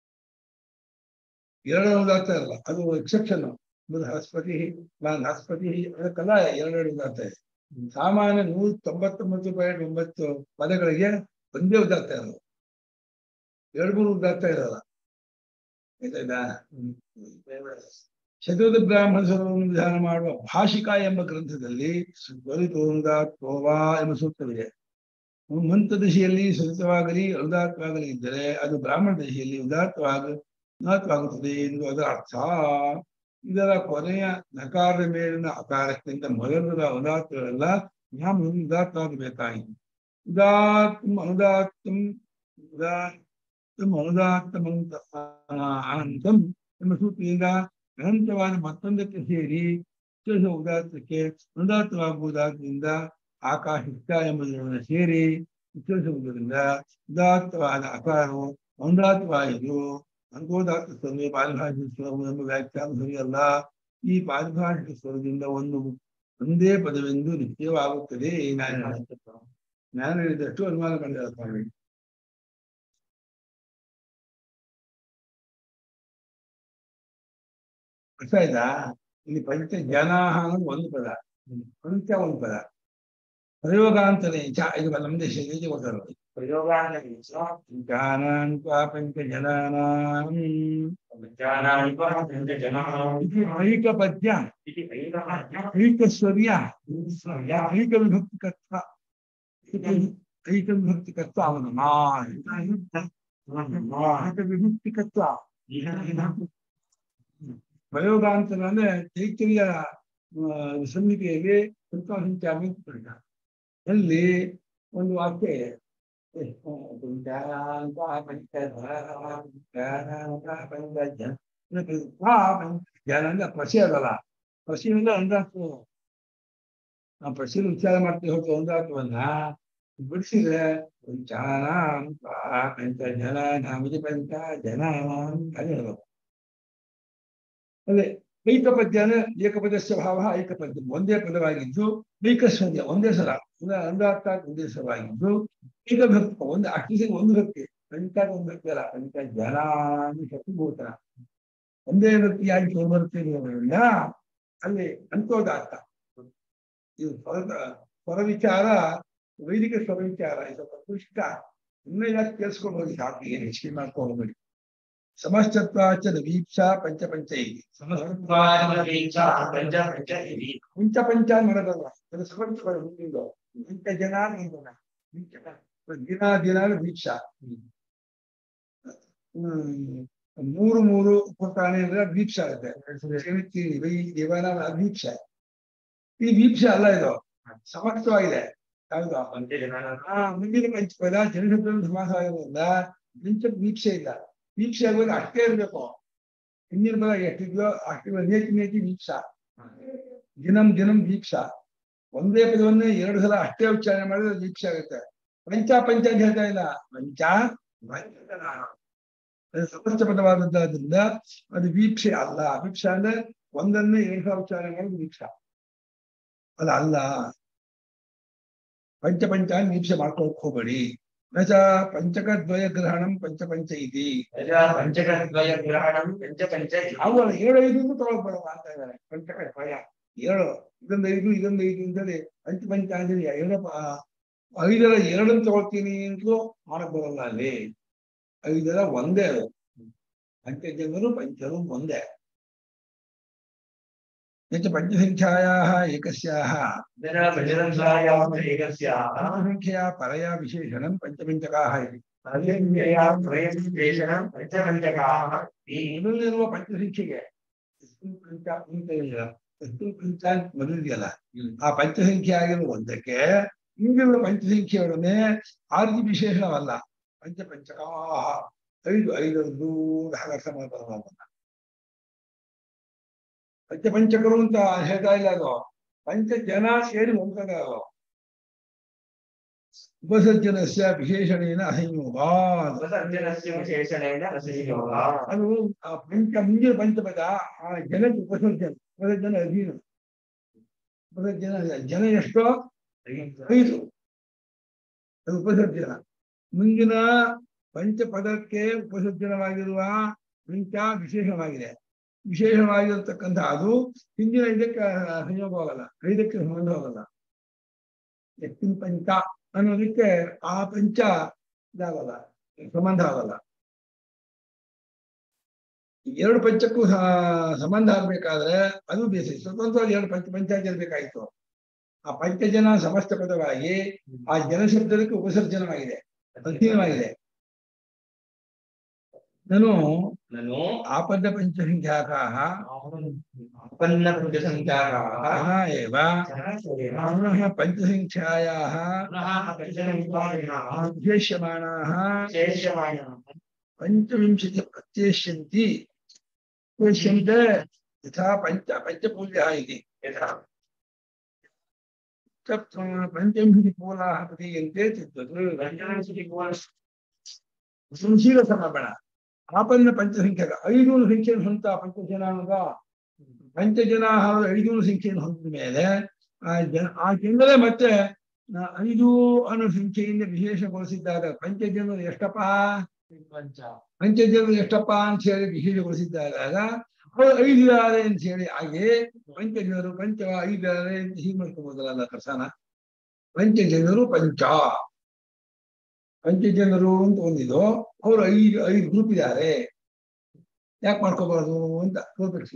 ಎರಡು ಅನುದಾತ್ತ ಇರಲ್ಲ ಅದು ಎಕ್ಸೆಪ್ಷನ್ ಹಸ್ಪತಿ ನಾನು ಹಸ್ಪತಿ ಅದಕ್ಕೆಲ್ಲ ಎರಡೆರಡು ಉದಾತ್ತ ಇದೆ ಸಾಮಾನ್ಯ ನೂರ ತೊಂಬತ್ತೊಂಬತ್ತು ಪಾಯಿಂಟ್ ಒಂಬತ್ತು ಪದಗಳಿಗೆ ಒಂದೇ ಉದಾತ್ತ ಇರೋದು ಎರಡು ಮೂರು ಉದಾತ್ತ ಇರಲ್ಲ ಆಯ್ತಾಯ್ತಾ ಚತುರ್ಥ ಬ್ರಾಹ್ಮಣ ಸ್ವರವನ್ನು ಧ್ಯಾನ ಮಾಡುವ ಭಾಷಿಕ ಎಂಬ ಗ್ರಂಥದಲ್ಲಿ ತ್ವರಿತೋನುದಾತ್ವಾ ಎಂಬ ಸೂಕ್ತವಿದೆ ಮಂತ್ರ ದಶೆಯಲ್ಲಿ ಸ್ವರಿತವಾಗಲಿ ಅನುದಾತ್ವಾಗಲಿ ಇದ್ದರೆ ಅದು ಬ್ರಾಹ್ಮಣ ದಶೆಯಲ್ಲಿ ಉದಾತ್ತವಾಗ ಉದಾತ್ತವಾಗುತ್ತದೆ ಎಂದು ಅದರ ಅರ್ಥ ಇದರ ಕೊನೆಯ ನಕಾರದ ಮೇಲಿನ ಅಕಾರಕ್ಕಿಂತ ಮೊದಲದ ಉದಾತ್ತಗಳೆಲ್ಲ ಜ್ಞಾನ ಉದಾತ್ತವಾಗಬೇಕಾಯಿತು ಉದಾತ್ತಂ ಅನುದಾತ್ತಂ ಉದಾತ್ತಂ ಅನುದಾತ್ತಮಂತ ಅನಂತಂ ಎಂಬ ಸೂತ್ರದಿಂದ ಅನಂತವಾದ ಮತ್ತೊಂದಕ್ಕೆ ಸೇರಿ ವಿಶೇಷ ಉದಾತ್ತಕ್ಕೆ ಅನುದಾತ್ತವಾಗುವುದಾದ್ರಿಂದ ಆಕಾಶಿಕ ಎಂಬುದನ್ನು ಸೇರಿ ವಿಶೇಷವುದರಿಂದ ಉದಾತ್ತವಾದ ಅಕಾರವು ಅನುದಾತ್ತವಾಯಿತು ಅಂಗೋದಾತ್ತ ಸ್ವರವೇ ಪಾರಿಭಾಷಿಕ ಸ್ವರವು ಎಂಬ ವ್ಯಾಖ್ಯಾನ ಸರಿಯಲ್ಲ ಈ ಪಾರಿಭಾಷಿಕ ಸ್ವರದಿಂದ ಒಂದು ಒಂದೇ ಪದವೆಂದು ನಿತ್ಯವಾಗುತ್ತದೆ ನಾನು ನಾನು ಹೇಳಿದಷ್ಟು ಅನುಮಾನ ಮಾಡಿದ ಅರ್ಥ ಆಯ್ತಾ ಇಲ್ಲಿ ಪಂಚ ಜನಾಹ ಅನ್ನೋದು ಒಂದು ಪದ ಪಂಚ ಒಂದು ಪದ ಪ್ರಯೋಗಾಂತರೇ ಚ ಇದು ನಮ್ಮ ದೇಶದಲ್ಲಿ ಗೊತ್ತಿರೋದು ಜಾನಾನ್ ತ್ವಾ ಪಂಚ ಜನಾನಾಂ ಇದು ಐಕಪದ್ಯ ಐಕಸ್ವರ್ಯ ಐಕ ವಿಭಕ್ತಿಕತ್ವ ಐಕ ವಿಭಕ್ತಿಕತ್ವ ಅವನು ಐಕ ವಿಭಕ್ತಿಕತ್ವ ಪ್ರಯೋಗಾಂತರ ಅಂದ್ರೆ ಚೈತನ್ಯ ಸಂಹಿತೆಯಲ್ಲಿ ಸಂಚಾಮಿ ಅಲ್ಲಿ ಒಂದು ವಾಕ್ಯ ಇದೆ ಜ್ಞಾನ ಅಂದ್ರೆ ಪ್ರಸಿ ಅದಲ್ಲ ಪ್ರಸಿ ಅಂದ್ರೆ ಅಂದಾಜು ನಾವು ಪ್ರಸಿನ ಉಚ್ಚಾರ ಮಾಡ್ತೀವಿ ಹೊರತು ಒಂದಾತ್ವನ್ನ ಬಿಡಿಸಿದ್ರೆ ಜಾನ ಪಂಚ ಜನ ನಾಮಿತಿ ಪಂಚ ಜನ ಅಂತ ಹೇಳ್ಬೇಕು ಅದೇ ಏಕಪದ್ಯ ಅಂದ್ರೆ ಏಕಪದಸ್ಯ ಭಾವ ಏಕಪದ್ಯ ಒಂದೇ ಪದವಾಗಿದ್ದು ಏಕಸ್ವರ್ಯ ಒಂದೇ ಸಲ ಅಂದಾರ್ಥ ಒಂದೇ ಸಲವಾಗಿದ್ದು ಏಕಭಕ್ತ ಒಂದು ಅಕ್ಷರ ಒಂದು ಭಕ್ತಿ ಪಂಚ ಒಂದು ಭಕ್ತಿ ಅಲ್ಲ ಪಂಚ ಜನ ಶಕ್ತಿಭೂತ ಒಂದೇ ವ್ಯಕ್ತಿಯಾಗಿ ಬರುತ್ತಿರುವುದರಿಂದ ಅಲ್ಲಿ ಅಂತೋದಾರ್ಥ ಇದು ಸ್ವರ ಸ್ವರ ವಿಚಾರ ವೈದಿಕ ಸ್ವರ ವಿಚಾರ ಇದು ಕೃಷ್ಣ ಇನ್ನೂ ಯಾಕೆ ಕೇಳಿಸ್ಕೊಂಡು ಹೋಗಿ ಸಾಕು ಏನು ಹೆಚ್ಚಿಗೆ ಮಾಡ್ಕೊಂಡು ಹೋಗ್ಬೇಡಿ ಸಮಶ್ಚತ್ವಾಚ ವೀಕ್ಷಾ ಪಂಚ ಪಂಚ ಇದೆ ಪಂಚ ಪಂಚ ನೋಡೋದಲ್ಲ ಅದು ಸಮರ್ಥ ಮುಂದಿದ್ದು ಪಂಚ ಜನ ನಿಂದನ ದಿನ ದಿನ ವೀಕ್ಷಾ ಹ್ಮ್ ಮೂರು ಮೂರು ಕೊಟ್ಟಾನೆ ಅಂದ್ರೆ ವೀಕ್ಷ ಆಗುತ್ತೆ ವೈ ದೇವನ ವೀಕ್ಷ ಈ ವೀಕ್ಷ ಅಲ್ಲ ಇದು ಸಮರ್ಥವಾಗಿದೆ ಯಾವುದು ಹಾ ಮುಂದಿನ ಪಂಚಪದ ಜನಶಬ್ದ ಸಮಾಸ ಆಗಿರೋದ್ರಿಂದ ಪಂಚ ವೀಕ್ಷೆ ಇಲ್ಲ ವೀಕ್ಷೆ ಆಗೋದು ಅಷ್ಟೇ ಇರ್ಬೇಕು ಹಿಂದಿನ ಪದ ಎಷ್ಟಿದ್ಯೋ ಅಷ್ಟು ನೇತಿ ನೇತಿ ವೀಕ್ಷ ದಿನಂ ದಿನಂ ವೀಕ್ಷ ಒಂದೇ ಪದವನ್ನೇ ಎರಡು ಸಲ ಅಷ್ಟೇ ಉಚ್ಚಾರಣೆ ಮಾಡಿದ್ರೆ ವೀಕ್ಷೆ ಆಗುತ್ತೆ ಪಂಚ ಪಂಚ ಅಂತ ಹೇಳ್ತಾ ಇಲ್ಲ ಪಂಚ ಸಮಸ್ತ ಪದವಾದದ್ದಾದ್ರಿಂದ ಅದು ವೀಕ್ಷೆ ಅಲ್ಲ ವೀಕ್ಷ ಅಂದ್ರೆ ಒಂದನ್ನೇ ಎರಡು ಸಲ ಉಚ್ಚಾರಣೆ ಮಾಡೋದು ವೀಕ್ಷ ಅಲ್ಲ ಅಲ್ಲ ಪಂಚ ಪಂಚ ವೀಕ್ಷೆ ಮಾಡ್ಕೊಳಕ್ ಹೋಗಬೇಡಿ ನಚ ಪಂಚಕದ್ವಯ ಗ್ರಹಣಂ ಪಂಚ ಪಂಚ ಇತಿ ಅವು ಏಳು ಐದು ತಗೊಳ್ಬೇಡವ ಅಂತ ಇದ್ದಾರೆ ಪಂಚಕದ್ವಯ ಏಳು ಇದೊಂದು ಐದು ಇದೊಂದು ಐದು ಅಂತೇಳಿ ಪಂಚ ಪಂಚ ಅಂದ್ರೆ ಎರಡಪ್ಪ ಐದರ ಎರಡನ್ನು ತಗೊಳ್ತೀನಿ ಅಂತಲೂ ಮಾಡಕ್ ಬರಲ್ಲ ಅಲ್ಲಿ ಐದರ ಒಂದೇ ಅದು ಪಂಚಜನರು ಪಂಚರು ಒಂದೇ ಯಚ್ಚ ಪಂಚಸಂಖ್ಯಾಯಾः ಏಕಸ್ಯಾः ಸಂಖ್ಯೆಯ ಪರಯ ವಿಶೇಷಣಂ ಪಂಚಪಂಚಕಾः ಇತಿ ಮೊದಲಿರುವ ಪಂಚಸಂಖ್ಯೆಗೆ ಎಷ್ಟು ಪಂಚ ಅಂತ ಇಲ್ಲ ಎಷ್ಟು ಪಂಚ ಅಂತ ಮೊದಲಿದೆಯಲ್ಲ ಆ ಪಂಚಸಂಖ್ಯೆ ಆಗಿರುವ ಒಂದಕ್ಕೆ ಹಿಂದಿರುವ ಪಂಚಸಂಖ್ಯೆಯೊಡನೆ ಆರ್ಜಿ ವಿಶೇಷವಲ್ಲ ಪಂಚಪಂಚಕಾ ಐದು ಐದರದ್ದು ಅರ್ಥ ಮಾಡ್ತಾರೆ ಪಂಚಪಂಚಕರು ಅಂತ ಹೇಳ್ತಾ ಇಲ್ಲ ಅದು ಪಂಚ ಜನ ಸೇರಿ ಹೋಗ್ತದ ಅದು ಉಪಸರ್ಜನಸ್ಯ ವಿಶೇಷಣೇನ ಅಸಂಯೋಗ ಅದು ಆ ಪಂಚ ಮುಂದಿನ ಪಂಚಪದ ಆ ಜನಕ್ಕೆ ಉಪಸರ್ಜನ ಉಪಸರ್ಜನ ಅಧೀನ ಉಪಸರ್ಜನ ಜನ ಎಷ್ಟೋ ಐದು ಅದು ಉಪಸರ್ಜನ ಮುಂದಿನ ಪಂಚಪದಕ್ಕೆ ಉಪಸರ್ಜನವಾಗಿರುವ ಪಂಚ ವಿಶೇಷವಾಗಿದೆ ವಿಶೇಷವಾಗಿರತಕ್ಕಂಥ ಅದು ಹಿಂದಿನ ಇದಕ್ಕೆ ಸಂಯೋಗವಾಗಲ್ಲ ಐದಕ್ಕೆ ಸಂಬಂಧ ಹೋಗಲ್ಲ ಎತ್ತಿನ ಪಂಚ ಅನ್ನೋದಕ್ಕೆ ಆ ಪಂಚ ಇದಾಗಲ್ಲ ಸಂಬಂಧ ಆಗಲ್ಲ ಎರಡು ಪಂಚಕ್ಕೂ ಸ- ಸಂಬಂಧ ಆಗ್ಬೇಕಾದ್ರೆ ಅದು ಬೇಸಿ ಸ್ವತಂತ್ರವಾಗಿ ಎರಡು ಪಂಚ ಪಂಚಾಯತ್ ಬೇಕಾಗಿತ್ತು ಆ ಪಂಚಜನ ಸಮಸ್ತ ಪದವಾಗಿ ಆ ಜನಶಬ್ದಕ್ಕೆ ಉಪಸರ್ಜನವಾಗಿದೆ ಅಂತಿಮವಾಗಿದೆ ನಾನು ननु ಆಪದ ಪಂಚಸಂಖ್ಯಾಕಾಹ आपन्न पञ्चसङ्ख्याकाः ಸಹ ಏವ पुनः ಪುನಃ ಪಂಚಸಂಖ್ಯಾಯಾः पञ्चसङ्ख्यायाः ಉದ್ದೇಶ್ಯಮಾನಾः शेषमाणाः ಪಂಚವಿಂಶತಿ ಪ್ರತ್ಯೇಷ್ಯಂತಿ ಉದ್ದೇಶ್ಯಂತೆ ಯಥಾ ಪಂಚ ಪಂಚಪೂಜ್ಯः ಇತಿ यथा ತತ್ ಪಂಚವಿಂಶತಿ ಪೂಲಾः ಪ್ರತೀಯಂತೆ ಚಿತ್ತತ್ पञ्चविंशतिकोश ಸಂಶೀಲ ಸಮರ್ಪಣ ಆಪನ್ನ ಪಂಚಸಂಖ್ಯಕ ಐನೂರು ಸಂಖ್ಯೆಯನ್ನು ಹೊಂತ ಪಂಚಜನಾನುಗ ಪಂಚಜನ ಹಾಗೂ ಐನೂರು ಸಂಖ್ಯೆಯನ್ನು ಹೊಂದಿದ ಮೇಲೆ ಆ ಜನ ಆ ಜನರೇ ಮತ್ತೆ ಆ, ಐದು ಅನ್ನೋ ಸಂಖ್ಯೆಯಿಂದ ವಿಶೇಷಗೊಳಿಸಿದ್ದಾಗ ಪಂಚಜನರು ಎಷ್ಟಪ್ಪ पञ्च ಪಂಚಜನರು ಎಷ್ಟಪ್ಪ ಅಂತ ಹೇಳಿ ವಿಶೇಷಗೊಳಿಸಿದ್ದಾಗ ಅವರು ಐದು ಇದ್ದಾರೆ ಅಂತ ಹೇಳಿ ಹಾಗೆ ಪಂಚಜನರು ಪಂಚ ಐದು ಇದ್ದಾರೆ ಅಂತ ಹೀಗೆ ಮಾಡ್ಕೋಬಹುದಲ್ಲ ಕರ್ಸನ ಪಂಚಜನರು ಪಂಚ ಪಂಚಜನರು ಅಂತ ಒಂದಿದು ಅವರು ಐದು ಐದು ಗ್ರೂಪ್ ಇದ್ದಾರೆ ಯಾಕೆ ಮಾಡ್ಕೋಬಾರ್ದು ಅಂತ ತೋರ್ಪಡಿಸಿ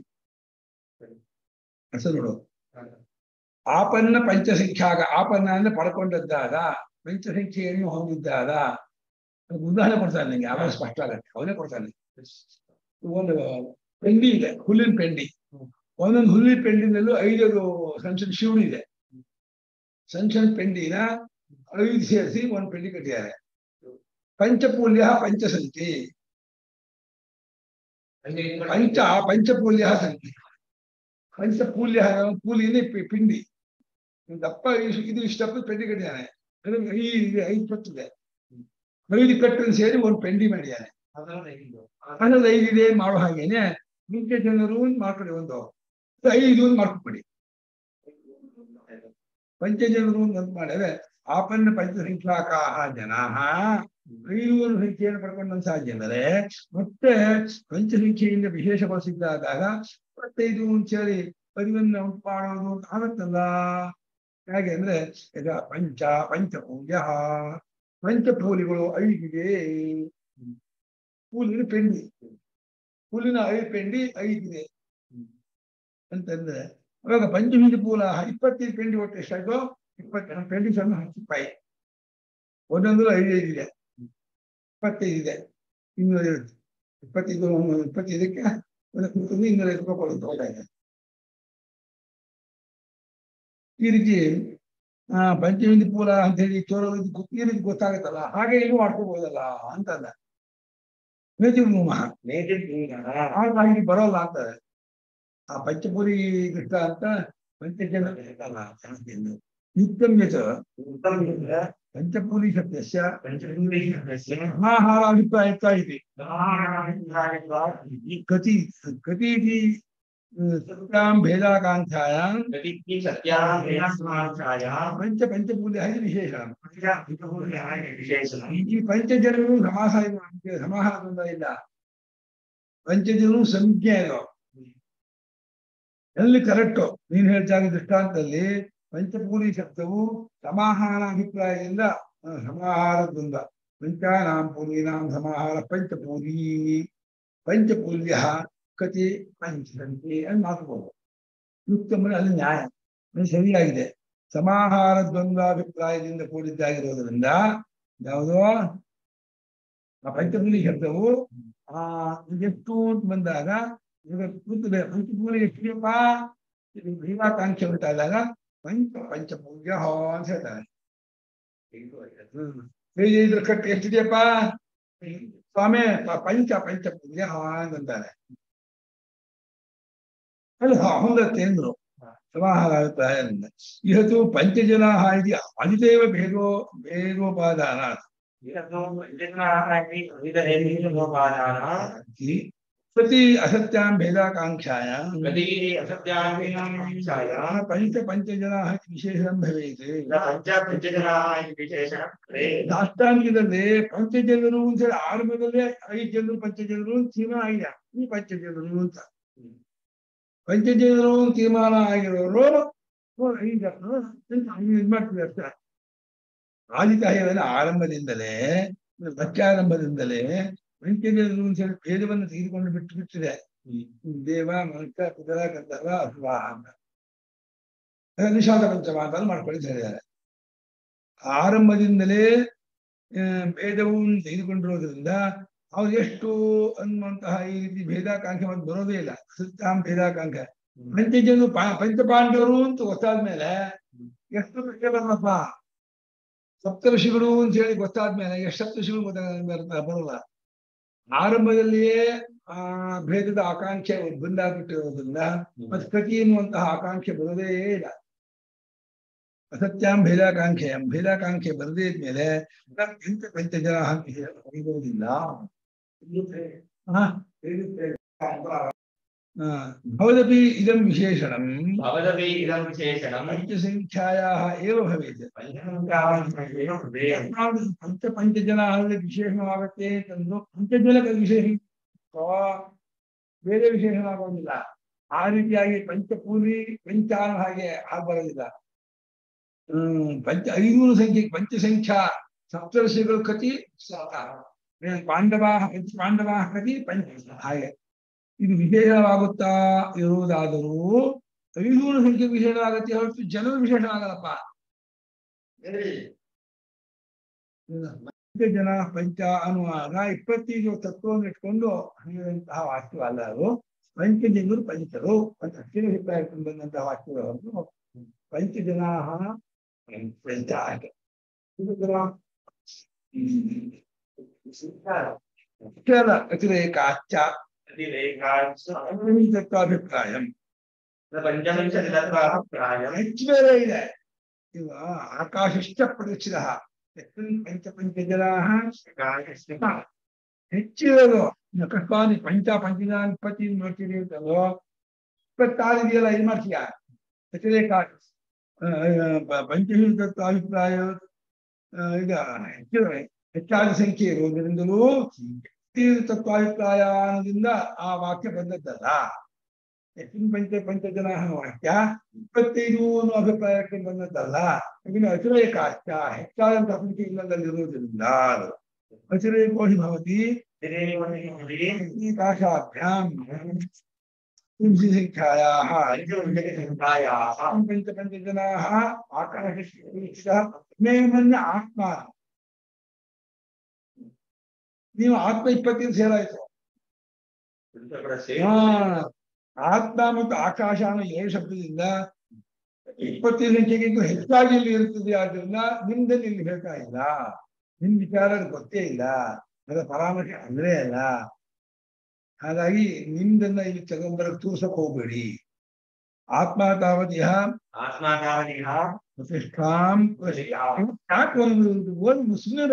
ಅರ್ಥ ನೋಡು ಆಪನ್ನ ಪಂಚಸಂಖ್ಯಾಗ ಆಪನ್ನ ಅಂದ್ರೆ ಪಡ್ಕೊಂಡದ್ದಾದ ಪಂಚಸಂಖ್ಯೆಯನ್ನು ಹೊಂದಿದ್ದಾದ ಅದಕ್ಕೆ ಉದಾಹರಣೆ ಕೊಡ್ತಾನೆ ನಂಗೆ ಆವಾಗ ಸ್ಪಷ್ಟ ಆಗತ್ತೆ ಅವನೇ ಕೊಡ್ತಾನೆ ಒಂದು ಪೆಂಡಿ ಇದೆ ಹುಲ್ಲಿನ ಪೆಂಡಿ ಒಂದೊಂದು ಹುಲ್ಲಿನ ಪೆಂಡಿನಲ್ಲೂ ಐದು ಸಣ್ಣ ಸಣ್ಣ ಶಿವಣಿ ಇದೆ ಸಣ್ಣ ಸಣ್ಣ ಪೆಂಡಿನ ಐದು ಸೇರಿಸಿ ಒಂದು ಪೆಂಡಿ ಕಟ್ಟಿದ್ದಾರೆ ಪಂಚಪೂಲ್ಯ ಪಂಚಸಂತಿ ಪಂಚ ಪಂಚಪೂಲ್ಯ ಸಂತಿ ಪಂಚಪೂಲ್ಯ ಪೂಲಿನೇ ಪಿ- ಪಿಂಡಿ ಇದು ದಪ್ಪ ಇಷ್ಟು- ಇದು ಇಷ್ಟಪ್ಪ ಪೆಂಡಿ ಕಟ್ಟಿದ್ದಾನೆ ಅದು ಐದು ಐದು ಕಟ್ಟಿದೆ ಐದು ಕಟ್ಟನ್ನು ಸೇರಿ ಒಂದು ಪೆಂಡಿ ಮಾಡಿದ್ದಾನೆ ಹನ್ನೊಂದು ಐದು ಇದೆ ಮಾಡೋ ಹಾಗೇನೆ ಮಿಕ್ಕ ಜನರು ಅಂತ ಮಾಡ್ಕೊಳ್ಳಿ ಒಂದು ಐದು ಅಂತ ಮಾಡ್ಕೊಬಿಡಿ ಪಂಚಜನರು ಅಂತ ಮಾಡಿದ್ರೆ ಆಪನ್ನ ಪಂಚಸಂಖ್ಯಾಕಾಹ ಜನಾಹ ಐನೂರು ಸಂಖ್ಯೆಯನ್ನು ಪಡ್ಕೊಂಡಂತಹ ಜನರೇ ಮತ್ತೆ ಪಂಚಸಂಖ್ಯೆಯಿಂದ ವಿಶೇಷಗೊಳಿಸಿದ್ದಾದಾಗ ಇಪ್ಪತ್ತೈದು ಅಂತ ಹೇಳಿ ಪರಿವನ್ನ ಉಂಟು ಮಾಡೋದು ಅಂತ ಆಗುತ್ತಲ್ಲ ಹೇಗೆ ಅಂದ್ರೆ ಈಗ ಪಂಚ ಪಂಚಪೂಲ್ಯ ಪಂಚಪೂಲಿಗಳು ಐದಿದೆ ಪೂಲಿನ ಪೆಂಡಿ ಪೂಲಿನ ಐದು ಪೆಂಡಿ ಐದಿದೆ ಅಂತಂದ್ರೆ ಅವಾಗ ಪಂಚಮೀಜ ಪೂಲ ಇಪ್ಪತ್ತೈದು ಪೆಂಡಿ ಒಟ್ಟು ಎಷ್ಟಾಯ್ತು ಇಪ್ಪತ್ತ ಪೆಂಡಿ ಸಣ್ಣ ಹತ್ತು ರೂಪಾಯಿ ಒಂದೊಂದು ಐದು ಐದು ಇದೆ ಇಪ್ಪತ್ತೈದು ಇದೆ ಇನ್ನೂರ ಐವತ್ತು ಇಪ್ಪತ್ತೈದು ಇಪ್ಪತ್ತೈದಕ್ಕೆ ಒಂದು ಕುಟುಂಬ ಇನ್ನೂರ ಐದು ರೂಪಾಯಿ ಕೊಡುತ್ತೆ ಹೋದಾಗ ಈ ರೀತಿ ಆ ಪಂಚಮಿಂದಿ ಪೂಲ ಅಂತ ಹೇಳಿ ಚೋರ ಈ ರೀತಿ ಗೊತ್ತಾಗುತ್ತಲ್ಲ ಹಾಗೆ ಇಲ್ಲೂ ಮಾಡ್ಕೋಬಹುದಲ್ಲ ಅಂತಂದ ಮೇಜು ಮಹಾ ಹಾಗಾಗಿ ಇಲ್ಲಿ ಬರೋಲ್ಲ ಅಂತಾರೆ ಆ ಪಂಚಪುರಿ ಕೃಷ್ಣ ಅಂತ ಪಂಚಜನ ಇರ್ತಲ್ಲ ಜಾಸ್ತಿಯನ್ನು. ಯುಕ್ತಂ ಯತ್ ಪಂಚಪುರಿ ಶಬ್ದಸ್ಯ ಮಹಾಹಾರಾಭಿಪ್ರಾಯತ ಇದೆ ಈ ಕತಿ ಕತಿ ಇತಿ ಸತ್ಯಾಂ ಭೇದಾಕಾಂಕ್ಷಾಯಾಂ ಪಂಚ ಪಂಚಪೂಲ್ಯ ಇದು ವಿಶೇಷ ಈ ಪಂಚಜನರು ಸಮಾಸ ಸಮಾಹಾರದಿಂದ ಇಲ್ಲ ಪಂಚಜನರು ಸಂಖ್ಯೆ ಅದು ಎಲ್ಲಿ ಕರೆಕ್ಟು ನೀನು ಹೇಳ್ತಾ ಇದ್ದ ದೃಷ್ಟಾಂತದಲ್ಲಿ ಪಂಚಪೂರಿ ಶಬ್ದವು ಸಮಾಹಾರ ಅಭಿಪ್ರಾಯದಿಂದ ಆ, ಸಮಾಹಾರದಿಂದ ಪಂಚಾನಾಂ ಪೂರ್ಣೀನಾಂ ಸಮಾಹಾರ ಪಂಚಪೂರಿ ಪಂಚಪೂಲ್ಯ ಕತಿ ಪಂಚಸಂತಿ ಅಂತ ಮಾತುಬೋದು ಯುಕ್ತಮನೆ ಅಲ್ಲಿ ನ್ಯಾಯ ಅದು ಸರಿಯಾಗಿದೆ ಸಮಾಹಾರ ದ್ವಂದ್ವಾಭಿಪ್ರಾಯದಿಂದ ಕೂಡಿದ್ದಾಗಿರೋದ್ರಿಂದ ಯಾವುದೋ ಆ ಪಂಚಪೂಲಿ ಶಬ್ದವು ಆ ಎಷ್ಟು ಅಂತ ಬಂದಾಗ ಈಗ ಕೂತದೆ ಪಂಚಪೂಲಿ ಎಷ್ಟಿದೆಯಪ್ಪ ಇದು ಭೀಮಾಕಾಂಕ್ಷೆ ಉಂಟಾದಾಗ ಪಂಚ ಪಂಚಪೂಜ್ಯ ಹೋ ಅಂತ ಹೇಳ್ತಾರೆ ಹ್ಮ್ ಹೇಗೆ ಇದ್ರ ಕಟ್ಟು ಎಷ್ಟಿದೆಯಪ್ಪ ಸ್ವಾಮಿ ಪ- ಪಂಚ ಪಂಚಪೂಜ್ಯ ಹೋ ಅಂತಾರೆ ಅದು ಹೊಂದತ್ತೆ ಅಂದ್ರು ಸಮಾಹಾರ ಅಭಿಪ್ರಾಯದಿಂದ ಇವತ್ತು ಪಂಚಜನ ಇದು ಅದಿದೇವ ಭೇದೋ ಭೇದೋಪಾದಾನ ಪ್ರತಿ ಅಸತ್ಯಾಂ ಭೇದಾಕಾಂಕ್ಷಾಯಾಂ ಪಂಚ ಪಂಚಜನ ವಿಶೇಷಂ ಭವೇತ್ ದಾಷ್ಟಾಂಗಿಕದಲ್ಲಿ ಪಂಚಜನರು ಅಂತ ಹೇಳಿ ಆರಂಭದಲ್ಲೇ ಐದು ಜನರು ಪಂಚಜನರು ಅಂತ ತೀರ್ಮಾನ ಆಗಿದೆ ಈ ಪಂಚಜನರು ಅಂತ ಪಂಚಜನರು ಅಂತ ತೀರ್ಮಾನ ಆಗಿರೋರು ಓ, ಐದು ಜನರು ಅಂತ ಹಂಗೆ ಇದ್ ಮಾಡ್ತೀವಿ ಅಷ್ಟೇ ಆದಿತಾಯವನ್ನು ಆರಂಭದಿಂದಲೇ ಪ್ರತ್ಯಾರಂಭದಿಂದಲೇ ಪಂಚಜನರು ಅಂತ ಹೇಳಿ ಭೇದವನ್ನು ತೆಗೆದುಕೊಂಡು ಬಿಟ್ಟು ಬಿಟ್ಟಿದೆ ದೇವ ಮನುಷ್ಯ ಕುದುರ ಗಂಧರ್ವ ಅಸುರ ಅಂತ ಅದನ್ನ ನಿಷಾದ ಪಂಚಮ ಅಂತ ಮಾಡ್ಕೊಳ್ಳಿ ಅಂತ ಹೇಳಿದ್ದಾರೆ ಆರಂಭದಿಂದಲೇ ಆ, ಭೇದವನ್ನು ತೆಗೆದುಕೊಂಡಿರೋದ್ರಿಂದ ಅವ್ರು ಎಷ್ಟು ಅನ್ನುವಂತಹ ಈ ರೀತಿ ಭೇದಾಕಾಂಕ್ಷೆ ಮತ್ತೆ ಬರೋದೇ ಇಲ್ಲ ಸತ್ಯಾಂ ಭೇದಾಕಾಂಕ್ಷೆ ಪಂಚಜನು ಪಾ- ಪಂಚಪಾಂಡವರು ಅಂತ ಗೊತ್ತಾದ್ಮೇಲೆ ಎಷ್ಟು ವಿಷಯ ಬರಲ್ಲಪ್ಪ ಸಪ್ತಋಷಿಗಳು ಅಂತ ಹೇಳಿ ಗೊತ್ತಾದ್ಮೇಲೆ ಎಷ್ಟು ಸಪ್ತಋಷಿಗಳು ಗೊತ್ತಾಗ ಬರಲ್ಲ ಆರಂಭದಲ್ಲಿಯೇ ಆ ಭೇದದ ಆಕಾಂಕ್ಷೆ ಬಂದಾಗ್ಬಿಟ್ಟಿರೋದ್ರಿಂದ ಮತ್ತೆ ಕತಿ ಎನ್ನುವಂತಹ ಆಕಾಂಕ್ಷೆ ಬರೋದೇ ಇಲ್ಲ ಅಸತ್ಯಾಂ ಭೇದಾಕಾಂಕ್ಷೆ ಭೇದಾಕಾಂಕ್ಷೆ ಬರದೇ ಇದ್ಮೇಲೆ ಎಂತ ಪಂಚ ಜನ ಅಂತ ಹೇಳೋದಿಲ್ಲ ಹಾ ಆ, ಭವದಪಿ ಇದಂ ವಿಶೇಷಣಂ भवदपि इदं विशेषणं ಪಂಚಸಂಖ್ಯಾಯಾः ಏವ ಭವೇತ್ पञ्चसङ्ख्यां ಪಂಚ ಪಂಚ ಜನ ಆದ್ರೆ ವಿಶೇಷಣವಾಗತ್ತೆ ಅಂತಂದು ಪಂಚಜನಕ ವಿಶೇಷ ಬೇರೆ ವಿಶೇಷಣ ಆಗೋದಿಲ್ಲ ಆ ರೀತಿಯಾಗಿ ಪಂಚಪೂರಿ ಪಂಚಾನ ಹಾಗೆ ಆಗ್ಬರೋದಿಲ್ಲ ಹ್ಮ್ ಪಂಚ ಐನೂರು ಸಂಖ್ಯೆ ಪಂಚಸಂಖ್ಯಾ ಸಪ್ತರ್ಷಿಗಳು ಕತಿ ಪಾಂಡವ ಪಂಚ ಪಾಂಡವ ಕತಿ ಪಂಚ ಹಾಗೆ ಇದು ವಿಶೇಷವಾಗುತ್ತಾ ಇರುವುದಾದರೂ ಐನೂರು ಸಂಖ್ಯೆ ವಿಶೇಷವಾಗತ್ತೆ ಹೊರತು ಜನರು ವಿಶೇಷ ಆಗಲ್ಲಪ್ಪ ಪಂಚ ಜನ ಪಂಚ ಅನ್ನುವಾಗ ಇಪ್ಪತ್ತೈದು ತತ್ವವನ್ನು ಇಟ್ಕೊಂಡು ಹೇಳಿದಂತಹ ವಾಕ್ಯ ಅಲ್ಲ ಅದು ಪಂಚಜನರು ಪಂಚರು ಅಂತ ಅಕ್ಷರ ಅಭಿಪ್ರಾಯ ಬಂದಂತಹ ವಾಕ್ಯಗಳನ್ನು ಪಂಚಜನಾ ಪಂಚ ಆಯ್ತು. ಇದು ಕೂಡ, ಹ್ಮ್, ಅಕ್ಷರ ಅತಿರೇಕಾಚ್ಚ ತತ್ವಾಭಿಪ್ರಾಯ पञ्चविंशतितत्त्वाभिप्रायम् ಹೆಚ್ಚು ಬೇರೆ ಇದೆ ಇವ ಆಕಾಶಶ್ಚ ಪ್ರತಿಷ್ಠಿತ ಪಂಚ ಪಂಚ ಜನಾ ಹೆಚ್ಚಿರೋದು ಅಕಸ್ಮಾತ್ ಪಂಚ ಪಂಚದ ಇಪ್ಪತ್ತಿ ಮಾಡ್ತೀರಿ ಅಂತಂದು ಇಪ್ಪತ್ತಾರು ಇದೆಯಲ್ಲ ಇದು ಮಾಡ್ತೀಯ ವ್ಯತಿರೇಕ ಪಂಚಹಿತ ಅಭಿಪ್ರಾಯ ಆ, ಈಗ ಹೆಚ್ಚು ಹೆಚ್ಚಾದ ಸಂಖ್ಯೆ ಇರುವುದರಿಂದಲೂ ತತ್ವಾಭಿಪ್ರಾಯ ಅನ್ನೋದ್ರಿಂದ ಆ ವಾಕ್ಯ ಬಂದದ್ದಲ್ಲ ಹೆಚ್ಚಿನ ಪಂಚ ಪಂಚ ಜನ ಅನ್ನೋ ವಾಕ್ಯ ಇಪ್ಪತ್ತೈದು ಅನ್ನೋ ಅಭಿಪ್ರಾಯಕ್ಕೆ ಬಂದದ್ದಲ್ಲ ಇದನ್ನು ಅತಿರೇಕಾಚ್ಯ ಹೆಚ್ಚಾದಂತಹ ಸಂಖ್ಯೆ ಇಲ್ಲದಲ್ಲಿರುವುದರಿಂದ ಅತಿರೇಕೋಹಿ ಭವತಿ काशाभ्याम संख्यायाः पञ्चविंशतिसङ्ख्यायाः पञ्च पञ्चजनाः आकाशः ಮೇಮನ್ಯ ಆತ್ಮ ನೀವು ಆತ್ಮ ಇಪ್ಪತ್ತೈದು ಸೇರಾಯ್ತು ಹಾ ಆತ್ಮ ಮತ್ತು ಆಕಾಶ ಅನ್ನೋ ಏಳು ಶಬ್ದದಿಂದ ಇಪ್ಪತ್ತೈದು ಸಂಖ್ಯೆಗಿಂತ ಹೆಚ್ಚಾಗಿ ಇಲ್ಲಿ ಇರುತ್ತದೆ ಆದ್ರಿಂದ ನಿಮ್ದಲ್ಲಿ ಇಲ್ಲಿ ಹೇಳ್ತಾ ಇಲ್ಲ ನಿಮ್ ವಿಚಾರ ಗೊತ್ತೇ ಇಲ್ಲ ಅದರ ಪರಾಮರ್ಶೆ ಅಂದ್ರೆ ಅಲ್ಲ ಹಾಗಾಗಿ ನಿಮ್ದನ್ನ ಇಲ್ಲಿ ತಗೊಂಡ್ಬರಕ್ ತೋರ್ಸಕ್ ಹೋಗ್ಬೇಡಿ ಆತ್ಮ ತಾವತ್ ಯಹ ಆತ್ಮಾತಾವನಿಹ ಪ್ರತಿಷ್ಠಾಂ ಯಾಕೆ ಒಂದು ಒಂದು ಸುಂದರ